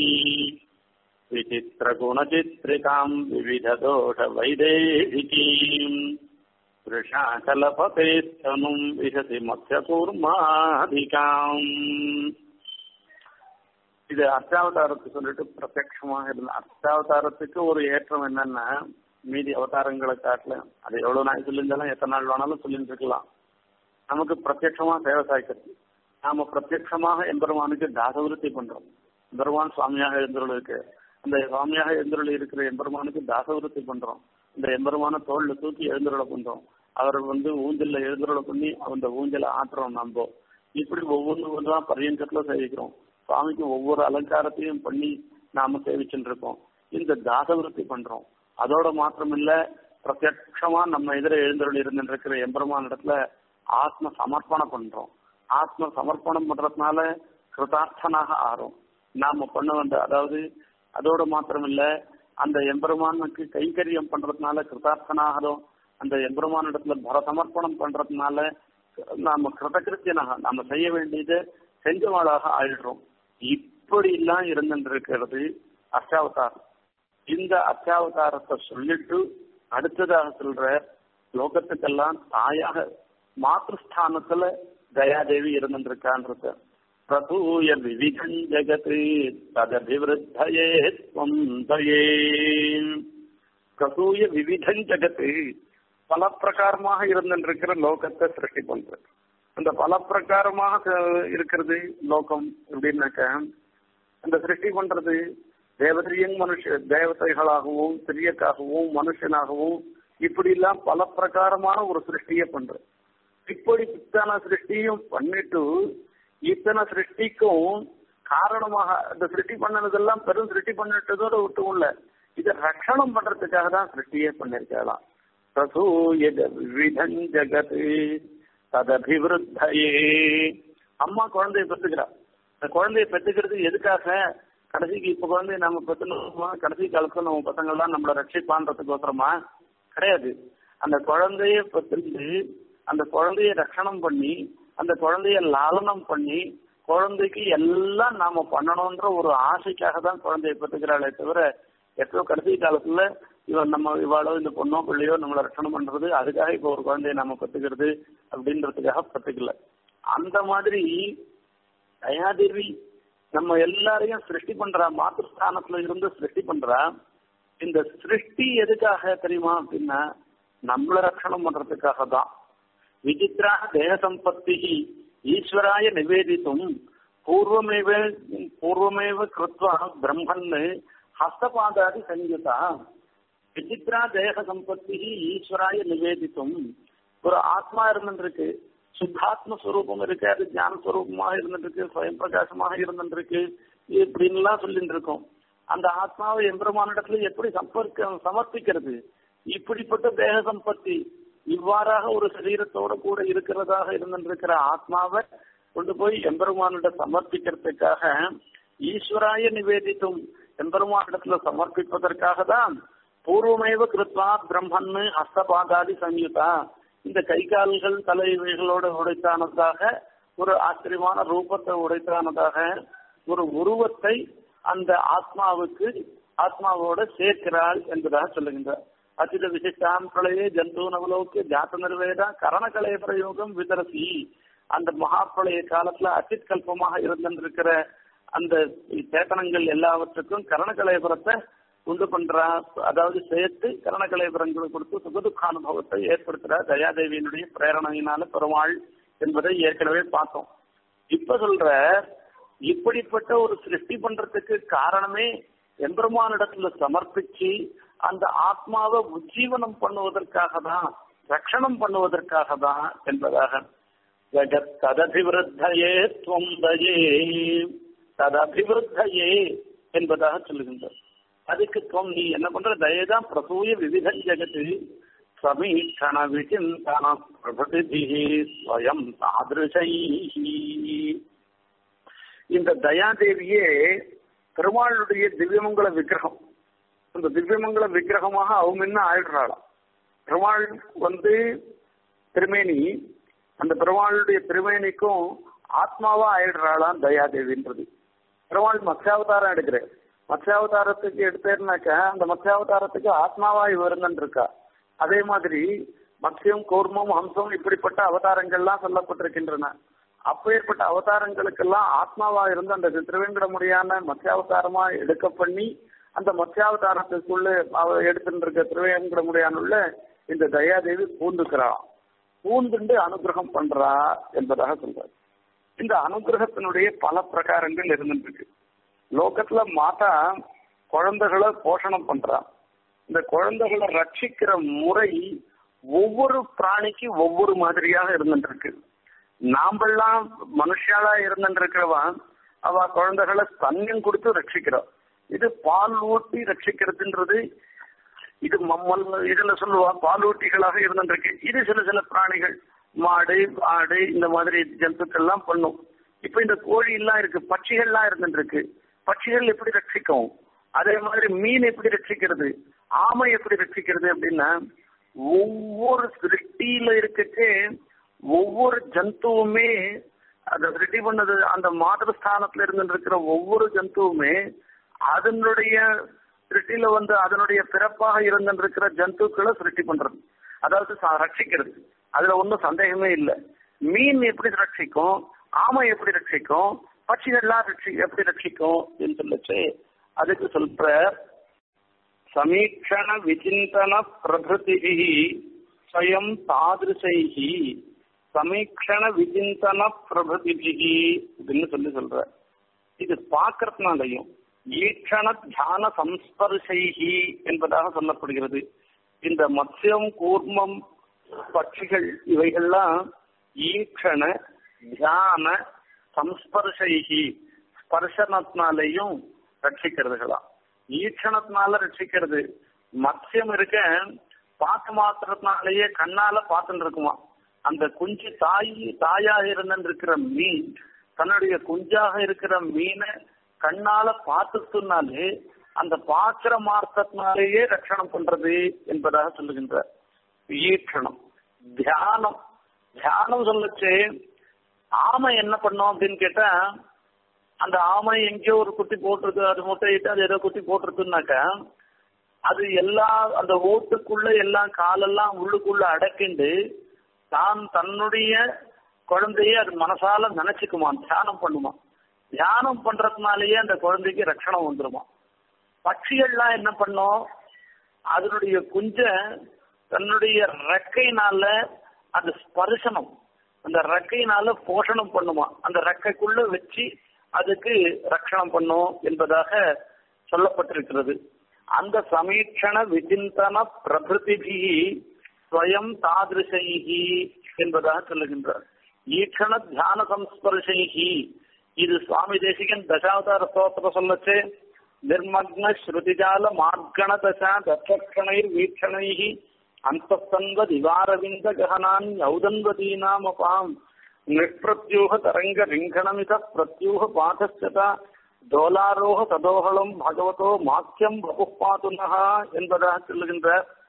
विचित्रगुणचित्रिकाम् विविधदोषवैदेहिकीम् वृषाचलपतेस्तनुम् विशति மத்யகூர்மாதிகாம் இது அர்த்தாவதாரத்துக்கு சொல்லிட்டு பிரத்யட்சமாக இருந்த அர்த்தாவதாரத்துக்கு ஒரு ஏற்றம் என்னன்னா மீதி அவதாரங்களை காட்டல அது எவ்வளவு நாள் சொல்லியிருந்தாலும் எத்தனை நாள் வேணாலும் சொல்லிட்டு இருக்கலாம் நமக்கு பிரத்யட்சமா சேவை சாய்க்கிறது நாம பிரத்யட்சமாக எம்பெருமானுக்கு தாசவிருத்தி பண்றோம் பெருமான் சுவாமியாக எழுந்தருளுக்கு அந்த சுவாமியாக எழுந்தருள் இருக்கிற எம்பெருமானுக்கு தாசவிருத்தி பண்றோம் இந்த எம்பெருமான தோல்ல தூக்கி எழுந்தருளை பண்றோம் அவர் வந்து ஊஞ்சல்ல எழுந்தருளை பண்ணி அந்த ஊஞ்சலை ஆட்டுறோம் நம்ப இப்படி ஒவ்வொன்று ஒன்றா பரியங்கத்துல சேவிக்கிறோம் சுவாமிக்கு ஒவ்வொரு அலங்காரத்தையும் பண்ணி நாம சேவிச்சுட்டு இருக்கோம் இந்த தாசவிருத்தி பண்றோம் அதோட மாத்திரம் இல்ல பிரத்யட்சமா நம்ம எதிர எழுந்தருள் இருந்துட்டு இருக்கிற எம்பெருமான இடத்துல ஆத்ம சமர்ப்பணம் பண்றோம் ஆத்ம சமர்ப்பணம் பண்றதுனால கிருதார்த்தனாக ஆறும் நாம பண்ண வந்த அதாவது அதோட மாத்திரம் இல்ல அந்த எம்பெருமானுக்கு கைங்கரியம் பண்றதுனால கிருதார்த்தனாகிறோம் அந்த எம்பெருமான இடத்துல பர சமர்ப்பணம் பண்றதுனால நாம கிருதகிருத்தியனாக நாம செய்ய வேண்டியது செஞ்சவாளாக ஆயிடுறோம் இப்படி எல்லாம் இருந்துருக்கிறது அஷ்டாவதாரம் இந்த அத்தியாவதாரத்தை சொல்லிட்டு அடுத்ததாக சொல்ற லோகத்துக்கெல்லாம் தாயாக மாத்திருஸ்தானத்துல தயாதேவி இருந்துருக்கான்றத பிரதூய விவிதம் ஜெகத் ததபிவிருத்தயே ஸ்வம் தயே பிரதூய விவிதம் ஜெகத் பல பிரகாரமாக இருந்துருக்கிற லோகத்தை சிருஷ்டி பண்றது அந்த பல பிரகாரமாக இருக்கிறது லோகம் எப்படின்னாக்க அந்த சிருஷ்டி பண்றது தேவதையும் மனுஷ தேவதைகளாகவும் திரியக்காகவும் மனுஷனாகவும் இப்படி எல்லாம் பல பிரகாரமான ஒரு சிருஷ்டியை பண்ற இப்படி இத்தனை சிருஷ்டியும் பண்ணிட்டு இத்தனை சிருஷ்டிக்கும் காரணமாக இந்த சிருஷ்டி பண்ணனதெல்லாம் பெரும் சிருஷ்டி பண்ணிட்டதோட விட்டும் இல்ல இதை ரட்சணம் பண்றதுக்காக தான் சிருஷ்டியே பண்ணிருக்கலாம் பிரசூய விதம் ஜகத் ததபிவிருத்தையே அம்மா குழந்தைய பெற்றுக்கிறா இந்த குழந்தைய பெற்றுக்கிறது எதுக்காக கடைசிக்கு இப்ப குழந்தைய நம்ம பெற்றுனோமா கடைசி காலத்துல நம்ம பசங்கள்லாம் நம்மளை ரட்சிப்பான்றதுக்கோசரமா கிடையாது அந்த குழந்தைய பெற்று அந்த குழந்தைய ரட்சணம் பண்ணி அந்த குழந்தைய லாலனம் பண்ணி குழந்தைக்கு எல்லாம் நாம பண்ணணும்ன்ற ஒரு ஆசைக்காக தான் குழந்தைய பெற்றுக்கிறாளே தவிர எப்போ கடைசி காலத்துல இவன் நம்ம இவாளோ இந்த பொண்ணோ பிள்ளையோ நம்மளை ரட்சணம் பண்றது அதுக்காக இப்ப ஒரு குழந்தைய நம்ம பெற்றுக்கிறது அப்படின்றதுக்காக பெற்றுக்கல அந்த மாதிரி தயாதேவி நம்ம எல்லாரையும் சிருஷ்டி பண்றா மாத்திருஸ்தானத்துல இருந்து சிருஷ்டி பண்றா இந்த சிருஷ்டி எதுக்காக தெரியுமா அப்படின்னா நம்மள ரட்சணம் பண்றதுக்காக தான் விசித்ரா தேக சம்பத்தி ஈஸ்வராய நிவேதித்தும் பூர்வமேவ பூர்வமேவ கிருத்வா பிரம்மன் ஹஸ்தபாதாதி சஞ்சுதா விசித்ரா தேக சம்பத்தி ஈஸ்வராய நிவேதித்தும் ஒரு ஆத்மா இருந்துருக்கு சுத்தாத்ம ஸ்வரூபம் இருக்கு அது ஞான ஸ்வரூபமாக இருந்துருக்கு சுயம் பிரகாசமாக இருந்துருக்கு இப்படின்லாம் சொல்லிட்டு இருக்கோம் அந்த ஆத்மாவை எம்பெருமானிடத்துல எப்படி சம்பர்க்க சமர்ப்பிக்கிறது இப்படிப்பட்ட தேக சம்பத்தி இவ்வாறாக ஒரு சரீரத்தோட கூட இருக்கிறதாக இருந்திருக்கிற ஆத்மாவை கொண்டு போய் எம்பெருமானிட சமர்ப்பிக்கிறதுக்காக ஈஸ்வராய நிவேதித்தும் எம்பெருமானிடத்துல சமர்ப்பிப்பதற்காக தான் பூர்வமேவ கிருத்வா பிரம்மன்னு ஹஸ்தபாதாதி சம்யுதா இந்த கை கால்கள் தலைவைகளோட உடைத்தானதாக ஒரு ஆச்சரியமான ரூபத்தை உடைத்தானதாக ஒரு உருவத்தை அந்த ஆத்மாவுக்கு ஆத்மாவோட சேர்க்கிறாள் என்பதாக சொல்லுகின்றார் அச்சித விசிஷ்டாம் பிரளயே ஜந்து நவலோக்கு ஜாத்த நிர்வேதா கரணகலை பிரயோகம் விதரசி அந்த மகாப்பிரளய காலத்துல அச்சித் கல்பமாக இருந்திருக்கிற அந்த சேத்தனங்கள் எல்லாவற்றுக்கும் கரணகலைபுரத்தை உண்டு பண்றா அதாவது சேர்த்து கரணகலைபுரங்களை கொடுத்து சுகதுக்க அனுபவத்தை ஏற்படுத்துறா தயாதேவியினுடைய பிரேரணையினால பெருமாள் என்பதை ஏற்கனவே பார்த்தோம் இப்ப சொல்ற இப்படிப்பட்ட ஒரு சிருஷ்டி பண்றதுக்கு காரணமே எம்பெருமானிடத்துல சமர்ப்பிச்சு அந்த ஆத்மாவை உஜ்ஜீவனம் பண்ணுவதற்காக தான் ரட்சணம் பண்ணுவதற்காக தான் என்பதாக ஜகத் ததபிவிருத்தையே துவம் தயே ததபிவிருத்தையே என்பதாக சொல்லுகின்றார் அதுக்கு துவம் நீ என்ன பண்ற தயதான் பிரசூய விவித ஜெகத்து சமீட்சண விசிந்தன பிரபதி ஸ்வயம் தாதிருஷை இந்த தயாதேவியே பெருமாளுடைய திவ்யமங்கல விக்கிரகம் இந்த திவ்யமங்கல விக்கிரகமாக அவங்க என்ன ஆயிடுறாளாம் பெருமாள் வந்து திருமேனி அந்த பெருமாளுடைய திருமேனிக்கும் ஆத்மாவா ஆயிடுறாளாம் தயாதேவின்றது பெருமாள் மத்ஸ்யாவதாரம் எடுக்கிறார் மத்ஸ்யாவதாரத்துக்கு எடுத்தேன்னாக்கா அந்த மத்ஸ்யாவதாரத்துக்கு ஆத்மாவா இவருங்கன்னு இருக்கா அதே மாதிரி மத்ஸ்யம் கூர்மம் ஹம்சம் இப்படிப்பட்ட அவதாரங்கள்லாம் சொல்லப்பட்டிருக்கின்றன அப்பேற்பட்ட அவதாரங்களுக்கெல்லாம் ஆத்மாவா இருந்து அந்த திருவேங்கடமுடியான மத்ஸ்யாவதாரமா எடுக்க பண்ணி அந்த மத்ஸ்யாவதாரத்துக்குள்ள அவ எடுத்துட்டு இருக்க திருவேங்கடமுடியானுள்ள இந்த தயாதேவி பூந்துக்கிறாள் பூந்துண்டு அனுகிரகம் பண்றா என்பதாக சொல்றாரு இந்த அனுகிரகத்தினுடைய பல பிரகாரங்கள் இருந்துருக்கு லோகத்துல மாதா குழந்தைகளை போஷணம் பண்றா இந்த குழந்தைகளை ரட்சிக்கிற முறை ஒவ்வொரு பிராணிக்கு ஒவ்வொரு மாதிரியாக இருந்துருக்கு நாமெல்லாம் மனுஷாலா இருந்துருக்கிறவன் அவ குழந்தைகளை தன்யம் கொடுத்து ரட்சிக்கிறோம் இது பால் ஊட்டி ரட்சிக்கிறதுன்றது இது மம்மல் இதுல சொல்லுவா பாலூட்டிகளாக இருந்துருக்கு இது சில சில பிராணிகள் மாடு ஆடு இந்த மாதிரி ஜந்துக்கள்லாம் பண்ணும் இப்ப இந்த கோழி எல்லாம் இருக்கு பட்சிகள்லாம் இருந்துருக்கு பட்சிகள் எப்படி ரட்சிக்கும் அதே மாதிரி மீன் எப்படி ரட்சிக்கிறது ஆமை எப்படி ரட்சிக்கிறது அப்படின்னா ஒவ்வொரு சிருஷ்டியில இருக்கச்சே ஒவ்வொரு ஜந்துவுமே அந்த சிருஷ்டி பண்ணது அந்த மாதஸ்தானத்துல இருந்து இருக்கிற ஒவ்வொரு ஜந்துவுமே அதனுடைய சிருஷ்டியில வந்து அதனுடைய பிறப்பாக இருந்திருக்கிற ஜந்துக்களை சிருஷ்டி பண்றது அதாவது ரட்சிக்கிறது அதுல ஒன்றும் சந்தேகமே இல்லை மீன் எப்படி ரட்சிக்கும் ஆமை எப்படி ரட்சிக்கும் பட்சிகள்லாம் ரட்சி எப்படி ரட்சிக்கும் அப்படின்னு சொல்லிச்சு அதுக்கு சொல்ற சமீக்ஷண விசிந்தன பிரபுதி ஸ்வயம் தாதிருஷைஹி சமீக்ஷண விசிந்தன பிரபுதிபிகி அப்படின்னு சொல்லி சொல்ற இது பார்க்கறதுனாலையும் ஈக்ஷண தியான சம்ஸ்பர்ஷைஹி என்பதாக சொல்லப்படுகிறது இந்த மத்யம் கூர்மம் பட்சிகள் இவைகள்லாம் ஈக்ஷண தியான சம்ஸ்பர்ஷைகி ஸ்பர்சனத்தினாலேயும் ரட்சிக்கிறதுகளா ஈக்ஷணத்தினால ரட்சிக்கிறது மத்யம் இருக்க பார்த்து மாத்திரத்தினாலேயே கண்ணால பார்த்துட்டு இருக்குமா அந்த குஞ்சு தாய் தாயாக இருந்துட்டு இருக்கிற மீன் தன்னுடைய குஞ்சாக இருக்கிற மீனை கண்ணால பார்த்துனாலே அந்த பாத்திர மார்க்கத்தினாலேயே ரட்சணம் பண்றது என்பதாக சொல்லுகின்றார் ஈக்ஷணம் தியானம் தியானம் சொல்லுச்சு ஆமை என்ன பண்ணும் அப்படின்னு கேட்டா அந்த ஆமை எங்கேயோ ஒரு குட்டி போட்டிருக்கு அது முட்டையிட்டு அது ஏதோ குட்டி போட்டிருக்குன்னாக்கா அது எல்லா அந்த ஓட்டுக்குள்ள எல்லாம் காலெல்லாம் உள்ளுக்குள்ள அடக்கிண்டு தான் தன்னுடைய குழந்தைய அது மனசால நினைச்சுக்குமா தியானம் பண்ணுமா தியானம் பண்றதுனாலயே அந்த குழந்தைக்கு ரட்சணம் வந்துருமா பட்சிகள்லாம் என்ன பண்ணும் அதனுடைய குஞ்ச தன்னுடைய ரெக்கையினால அந்த ஸ்பர்சனம் அந்த ரெக்கையினால போஷணம் பண்ணுமா அந்த ரெக்கைக்குள்ள வச்சு அதுக்கு ரட்சணம் பண்ணும் என்பதாக சொல்லப்பட்டிருக்கிறது அந்த சமீட்சண விசிந்தன பிரபிருதி ஸ்வயம் தாதிருஷைகி என்பதாக சொல்லுகின்றார் ஈக்ஷண தியான சம்ஸ்பர்ஷைகி இது சுவாமி தேசிகன் தசாவதார ஸ்தோத்திர சொல்லச்சு நிர்மக்ன ஸ்ருதிஜால மார்கண தசா தட்சணை வீட்சணைகி அந்தஸ்தன்வ திவாரவிந்த ககனான் ஔதன்வதீனாமபாம் நிஷ்பிரத்யூக தரங்க ரிங்கணமித பிரத்யூக பாதஸ்யதா தோலாரோக ததோகலம் பகவதோ மாக்கியம் பகுப்பாத்துனகா என்பதாக சொல்லுகின்ற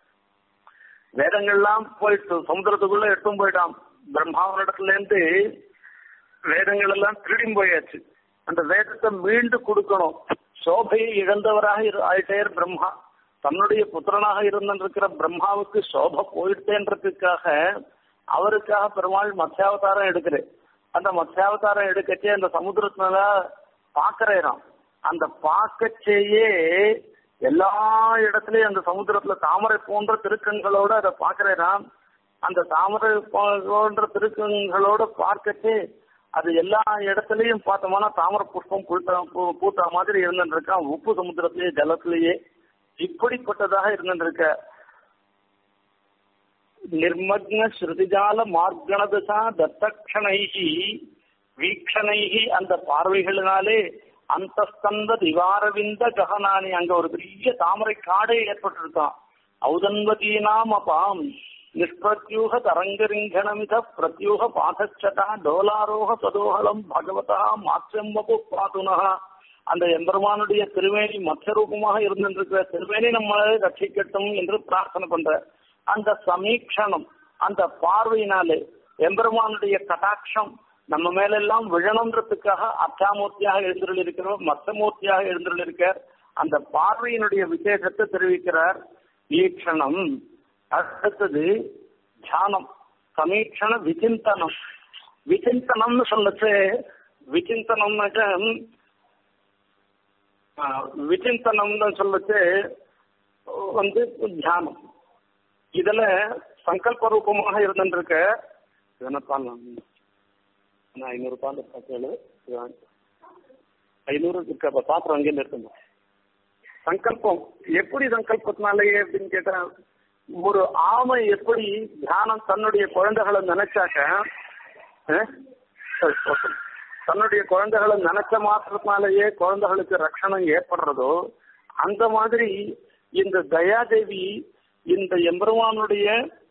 வேதங்கள்லாம் போயிட்டு சமுத்திரத்துக்குள்ள எடுத்தும் போயிட்டான் பிரம்மாவனிடத்துல இருந்து வேதங்கள் எல்லாம் திருடி போயாச்சு அந்த வேதத்தை மீண்டு கொடுக்கணும் சோபையை இழந்தவராக ஆயிட்டேர் பிரம்மா தன்னுடைய புத்திரனாக இருந்திருக்கிற பிரம்மாவுக்கு சோபை போயிட்டேன்றதுக்காக அவருக்காக பெருமாள் மத்யாவதாரம் எடுக்கிறேன் அந்த மத்யாவதாரம் எடுக்கச்சே அந்த சமுத்திரத்தினால பாக்குறேன் அந்த பாக்கச்சேயே எல்லா இடத்துலயும் அந்த சமுத்திரத்துல தாமரை போன்ற திருக்கண்களோட அதை பாக்குறேன் அந்த தாமரை போன்ற திருக்கண்களோட பார்க்கச்சே அது எல்லா இடத்துலயும் பார்த்தோம்னா தாமரை புஷ்பம் பூத்த பூத்த மாதிரி இருந்துட்டு இருக்கான் உப்பு சமுத்திரத்திலேயே ஜலத்திலேயே இப்படிப்பட்டதாக இருந்திருக்க நிர்மக்ன ஸ்ருதிஜால மார்கணதசா தத்தக்ஷணைகி வீக்ஷணைகி அந்த பார்வைகளினாலே அந்தஸ்தந்த திவாரவிந்த ககனானி அங்க ஒரு பெரிய தாமரை காடே ஏற்பட்டிருக்கான் ஔதன்வதீனாம் அபாம் நிஷ்பிரத்யூக தரங்கரிங்கணமித பிரத்யூக பாதச்சதா டோலாரோக சதோகலம் பகவதா மாத்தியம்பபு பாதுனகா அந்த எம்பெருமானுடைய திருவேணி மத்திய ரூபமாக இருந்திருக்கிற திருவேணி நம்மளை ரட்சிக்கட்டும் என்று பிரார்த்தனை பண்ற அந்த சமீக்ஷணம் அந்த பார்வையினாலே எம்பெருமானுடைய கட்டாட்சம் நம்ம மேலெல்லாம் விழணுன்றதுக்காக அச்சாமூர்த்தியாக எழுந்துள்ளிருக்கிறோம் மத்தமூர்த்தியாக எழுந்துள்ளிருக்கார் அந்த பார்வையினுடைய விசேஷத்தை தெரிவிக்கிறார் ஈக்ஷணம் அடுத்தது தியானம் சமீக்ஷண விசிந்தனம் விசிந்தனம்னு சொல்லச்சு விசிந்தனம்னாக்க விசிந்தனம்னு சொல்லச்சு வந்து தியானம் இதுல சங்கல்ப ரூபமாக இருந்துருக்க பால் நான் ஐநூறு பால் கேளு ஐநூறு இருக்க பாத்திரம் அங்கே இருக்கணும் சங்கல்பம் எப்படி சங்கல்பத்தினாலேயே அப்படின்னு கேட்டா ஒரு ஆமை எப்படி தியானம் தன்னுடைய குழந்தைகளை நினைச்சாக்க தன்னுடைய குழந்தைகளை நினைச்ச மாத்திரத்தினாலேயே குழந்தைகளுக்கு ரட்சணம் ஏற்படுறதோ அந்த மாதிரி இந்த தயாதேவி இந்த எம்பெருமானுடைய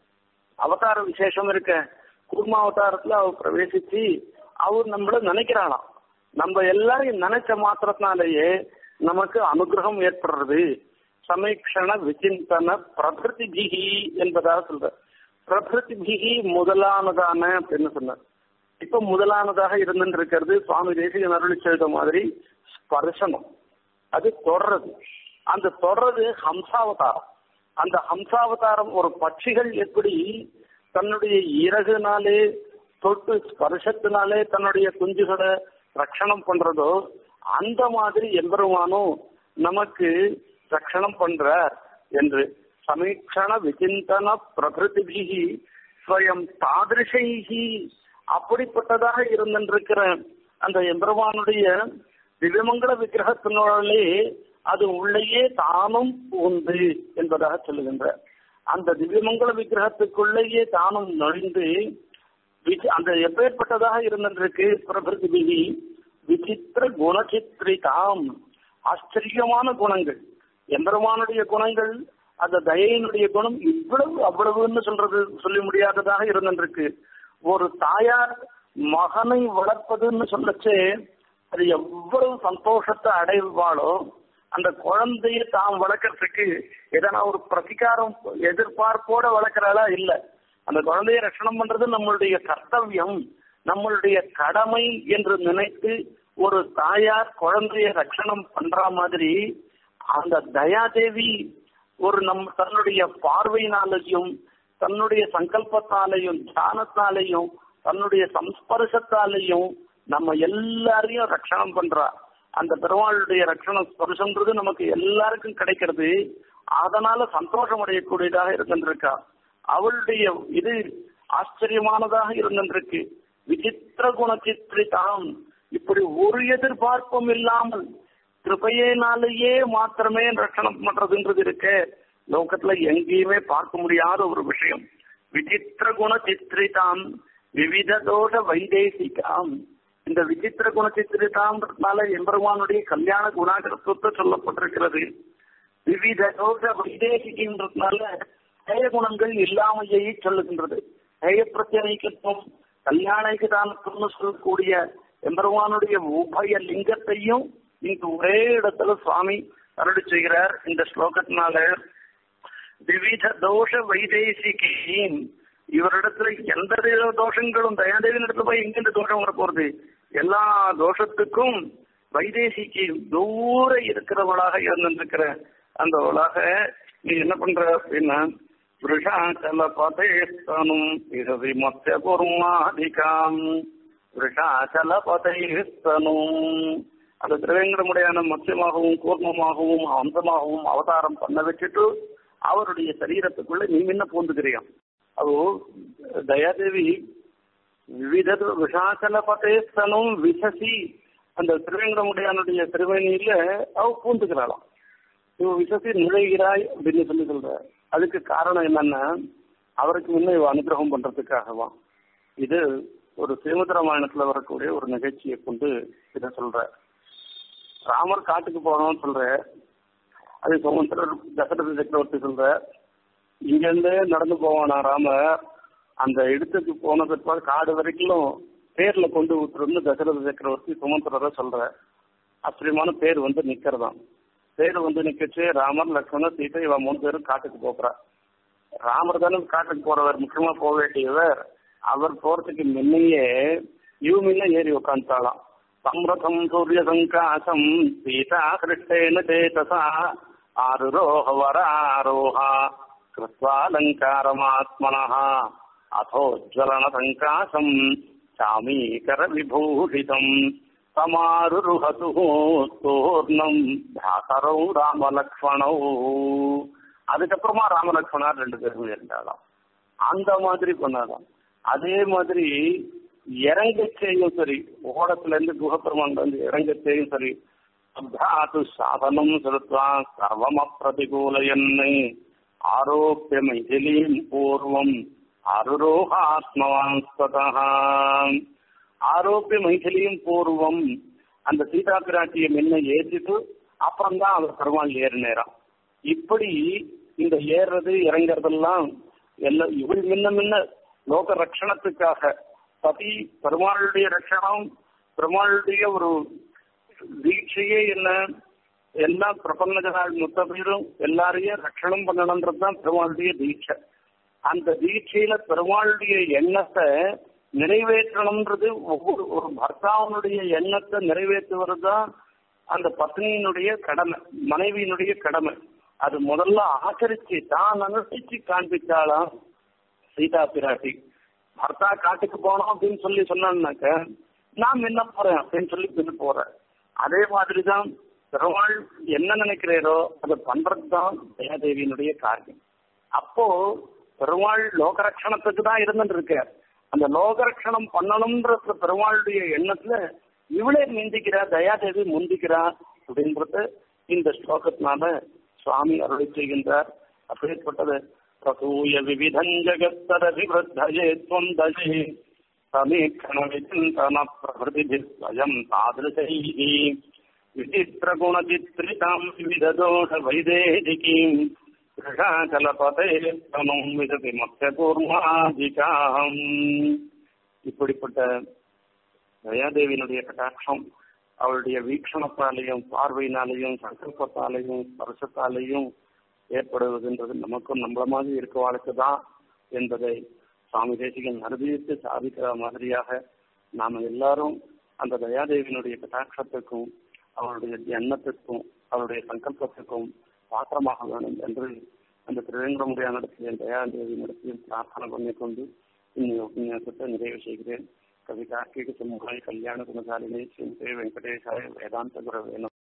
அவதார விசேஷம் இருக்க கூர்மா அவதாரத்துல அவர் பிரவேசிச்சு அவர் நம்மள நினைக்கிறாளாம் நம்ம எல்லாரையும் நினைச்ச மாத்திரத்தினாலேயே நமக்கு அனுகிரகம் ஏற்படுறது சமீக்ஷண விசிந்தன பிரகிருதிபிகி என்பதாக சொல்ற பிரகிருதிபிகி முதலானதான அப்படின்னு சொன்னார் இப்ப முதலானதாக இருந்துட்டு இருக்கிறது சுவாமி தேசிகன் அருளி செய்த மாதிரி ஸ்பர்சனம் அது தொடர்றது அந்த தொடர்றது ஹம்சாவதாரம் அந்த ஹம்சாவதாரம் ஒரு பட்சிகள் எப்படி தன்னுடைய இறகுனாலே தொட்டு ஸ்பர்சத்தினாலே தன்னுடைய குஞ்சுகளை ரட்சணம் பண்றதோ அந்த மாதிரி எம்பெருமானும் நமக்கு ரட்சணம் பண்றார் என்று சமீக்ஷண விசிந்தன பிரகிருதிபிகி ஸ்வயம் தாதிருஷைகி அப்படிப்பட்டதாக இருந்திருக்கிற அந்த எம்பெருமானுடைய திவ்யமங்கல விக்கிரகத்தினாலே அது உள்ளேயே தானும் உண்டு என்பதாக சொல்லுகின்ற அந்த திவ்யமங்கல விக்கிரகத்துக்குள்ளேயே தானும் நுழைந்து அந்த எப்பேற்பட்டதாக இருந்திருக்கு பிரகிருதி விசித்திர குணச்சித்திரிதாம் ஆச்சரியமான குணங்கள் எம்பெருமானுடைய குணங்கள் அந்த தயையினுடைய குணம் இவ்வளவு அவ்வளவுன்னு சொல்றது சொல்லி முடியாததாக இருந்திருக்கு ஒரு தாயார் மகனை வளர்ப்பதுன்னு சொல்லச்சே அது எவ்வளவு சந்தோஷத்தை அடைவாளோ அந்த குழந்தைய தாம் வளர்க்கறதுக்கு எதனா ஒரு பிரதிகாரம் எதிர்பார்ப்போட வளர்க்கறாளா இல்ல அந்த குழந்தைய ரட்சணம் பண்றது நம்மளுடைய கர்த்தவியம் நம்மளுடைய கடமை என்று நினைத்து ஒரு தாயார் குழந்தைய ரட்சணம் பண்ற மாதிரி அந்த தயாதேவி ஒரு நம் தன்னுடைய பார்வையினாலையும் தன்னுடைய சங்கல்பத்தாலையும் தியானத்தாலையும் தன்னுடைய சம்ஸ்பர்சத்தாலையும் நம்ம எல்லாரையும் ரட்சணம் பண்றா அந்த பெருமாளுடைய ரட்சண ஸ்பர்சன்றது நமக்கு எல்லாருக்கும் கிடைக்கிறது அதனால சந்தோஷம் அடையக்கூடியதாக இருந்திருக்கா அவளுடைய இது ஆச்சரியமானதாக இருந்திருக்கு விசித்திர குணச்சித்திரிதாம் இப்படி ஒரு எதிர்பார்ப்பும் இல்லாமல் கிருபையினாலேயே மாத்திரமே ரட்சணம் பண்றதுன்றது இருக்கு லோகத்துல எங்கேயுமே பார்க்க முடியாத ஒரு விஷயம் விசித்திர குண சித்திரிதாம் விவித தோஷ வைதேசிகாம் இந்த விசித்திர குண சித்திரிதாம்ன்றதுனால எம்பெருமானுடைய கல்யாண குணாகரத்துவத்தை சொல்லப்பட்டிருக்கிறது விவித தோஷ வைதேசிகின்றதுனால ஹேய குணங்கள் இல்லாமையை சொல்லுகின்றது ஹேய பிரத்யேகத்துவம் கல்யாணிகதானத்துவம்னு சொல்லக்கூடிய எம்பெருமானுடைய உபய லிங்கத்தையும் இங்கு ஒரே இடத்துல சுவாமி அருளி செய்கிறார் இந்த ஸ்லோகத்தினால விவித தோஷ வைதேசிகின் இவரிடத்துல எந்த தோஷங்களும் தயாதேவின் இடத்துல போய் எங்க இந்த தோஷம் வர போறது எல்லா தோஷத்துக்கும் வைதேசிக்கு தூர இருக்கிறவளாக இருந்திருக்கிற அந்த அவளாக நீ என்ன பண்ற அப்படின்னா விருஷாச்சல பதேஸ்தனும் இரவி மத்திய குருமாதிகாம் விருஷாச்சல பதேஸ்தனும் அந்த திருவேங்கடமுடையான மத்தியமாகவும் கூர்மமாகவும் அம்சமாகவும் அவதாரம் பண்ண வச்சுட்டு அவருடைய சரீரத்துக்குள்ள நீ முன்ன பூந்துக்கிறியாம் அது தயாதேவி விவித விஷாசல பதேஸ்தனும் விசசி அந்த திருவேங்கடமுடையானுடைய திருவேணியில அவ பூந்துக்கிறாளாம் இவ விஷத்தில் நுழைகிறாய் அப்படின்னு சொல்லி சொல்ற அதுக்கு காரணம் என்னன்னா அவருக்கு முன்ன இவ அனுகிரகம் பண்றதுக்காகவாம் இது ஒரு ஸ்ரீமத் ராமாயணத்துல வரக்கூடிய ஒரு நிகழ்ச்சியை கொண்டு இதை சொல்ற ராமர் காட்டுக்கு போனோம்னு சொல்ற அது சுமந்திரர் தசரத சக்கரவர்த்தி சொல்ற இங்க இருந்தே நடந்து போவானா ராமர் அந்த இடத்துக்கு போன பிற்பாடு காடு வரைக்கும் பேர்ல கொண்டு விட்டுருந்து தசரத சக்கரவர்த்தி சுமந்திரரை சொல்ற ஆச்சரியமான பேர் வந்து நிக்கிறதாம் பேர் வந்து நிக்கச்சு ராமர் லக்ஷ்மணர் சீதை இவன் மூணு பேரும் காட்டுக்கு போகிறா ராமர் தானே காட்டுக்கு போறவர் முக்கியமா போக வேண்டியவர் அவர் போறதுக்கு முன்னையே இவ முன்ன ஏறி உட்காந்துட்டாளாம் சம்ரதம் சூரிய சங்காசம் சீதா கிருஷ்ணேன சேதசா ஆருரோஹ வர ஆரோஹா கிருத்வாலங்காரமாத்மனः அथोज्ज्वलन சங்காசம் சாமீகர விபூஷிதம் சமாருருஹது தூர்ணம் தாசரௌ ராமலக்ஷ்மணௌ அதுக்கப்புறமா ராமலக்ஷ்மணார் ரெண்டு பேரும் இருந்தாலாம் அந்த மாதிரி பண்ணாதான் அதே மாதிரி இறங்கச்சேயும் சரி ஓடத்துல இருந்து குகப்பெருமான் வந்து இறங்கச்சேயும் சரி அப்தாத்து சாதனம் செலுத்வா சர்வம பிரதிகூலயன்னை ஆரோப்பிய மைதிலீம் பூர்வம் அருரோகாத்மவான்ஸ்ததா ஆரோப்பிய மைதிலியும் பூர்வம் அந்த சீதா பிராட்டியை முன்ன ஏற்றிட்டு அப்புறம்தான் அவர் பெருமாள் ஏறினேராம் இப்படி இந்த ஏறுறது இறங்குறதெல்லாம் எல்லாம் இவள் முன்ன முன்ன லோக ரட்சணத்துக்காக பதி பெருமாளுடைய ரட்சணம் பெருமாளுடைய ஒரு தீட்சையே என்ன எல்லா பிரபஞ்சனால் மொத்த பேரும் எல்லாரையும் ரட்சணம் பண்ணணுன்றதுதான் பெருமாளுடைய தீட்சை அந்த தீட்சையில பெருமாளுடைய எண்ணத்தை நிறைவேற்றணும்ன்றது ஒவ்வொரு ஒரு பர்த்தாவனுடைய எண்ணத்தை நிறைவேற்றுவது தான் அந்த பத்னியினுடைய கடமை மனைவியினுடைய கடமை அது முதல்ல ஆச்சரிச்சு தான் அனுஷ்டிச்சு காண்பிச்சாலாம் சீதா பிராட்டி பர்த்தா காட்டுக்கு போனோம் அப்படின்னு சொல்லி சொன்னான்னாக்க நான் என்ன போறேன் அப்படின்னு சொல்லி பின்னு போறேன் அதே மாதிரிதான் பெருமாள் என்ன நினைக்கிறீரோ அதை பண்றது தான் தயாதேவியினுடைய காரியம் அப்போ பெருமாள் லோகரட்சணத்துக்கு தான் இருந்துட்டு இருக்கார் அந்த லோகரட்சணம் பண்ணணும்ன்ற பெருமாளுடைய எண்ணத்துல இவளே முந்திக்கிறா தயாதேவி முந்திக்கிறா அப்படின்றது இந்த ஸ்லோகத்தினால சுவாமி அருளை செய்கின்றார் அப்படிப்பட்டது பிரசூய விவிதம் ஜகத்தரபிவத்தயே துவம் தஜே சமீக்ஷண விசிந்தன பிரபதி ஸ்வயம் தாதிருஷைः விசித்திரகுணச்சித்ரிதாம் விவிததோஷ வைதேகிகீம் கிருஷாச்சலபதே தமம் விததி மத்திய கூர்மாதிகாம் இப்படிப்பட்ட தயாதேவியினுடைய கட்டாட்சம் அவளுடைய வீக்ஷணத்தாலேயும் பார்வையினாலேயும் சங்கல்பத்தாலேயும் ஸ்பர்சத்தாலேயும் ஏற்படுவதுன்றது நமக்கும் நம்மள மாதிரி இருக்கவாளுக்கு தான் என்பதை சுவாமி தேசிகன் அனுபவித்து சாதிக்கிற மாதிரியாக நாம எல்லாரும் அந்த தயாதேவியினுடைய கட்டாட்சத்துக்கும் அவளுடைய எண்ணத்துக்கும் அவளுடைய சங்கல்பத்துக்கும் பாத்திரமாக வேணும் என்று அந்த திருவேங்கடமுடைய நடத்திய தயாதேவி நடத்தியும் பிரார்த்தனை பண்ணிக்கொண்டு இன்னும் உபன்யாசத்தை நிறைவு செய்கிறேன் கவிதா கீடு சிம்ஹாய் கல்யாண குணசாலினி ஸ்ரீ வெங்கடேசாய வேதாந்த குரவே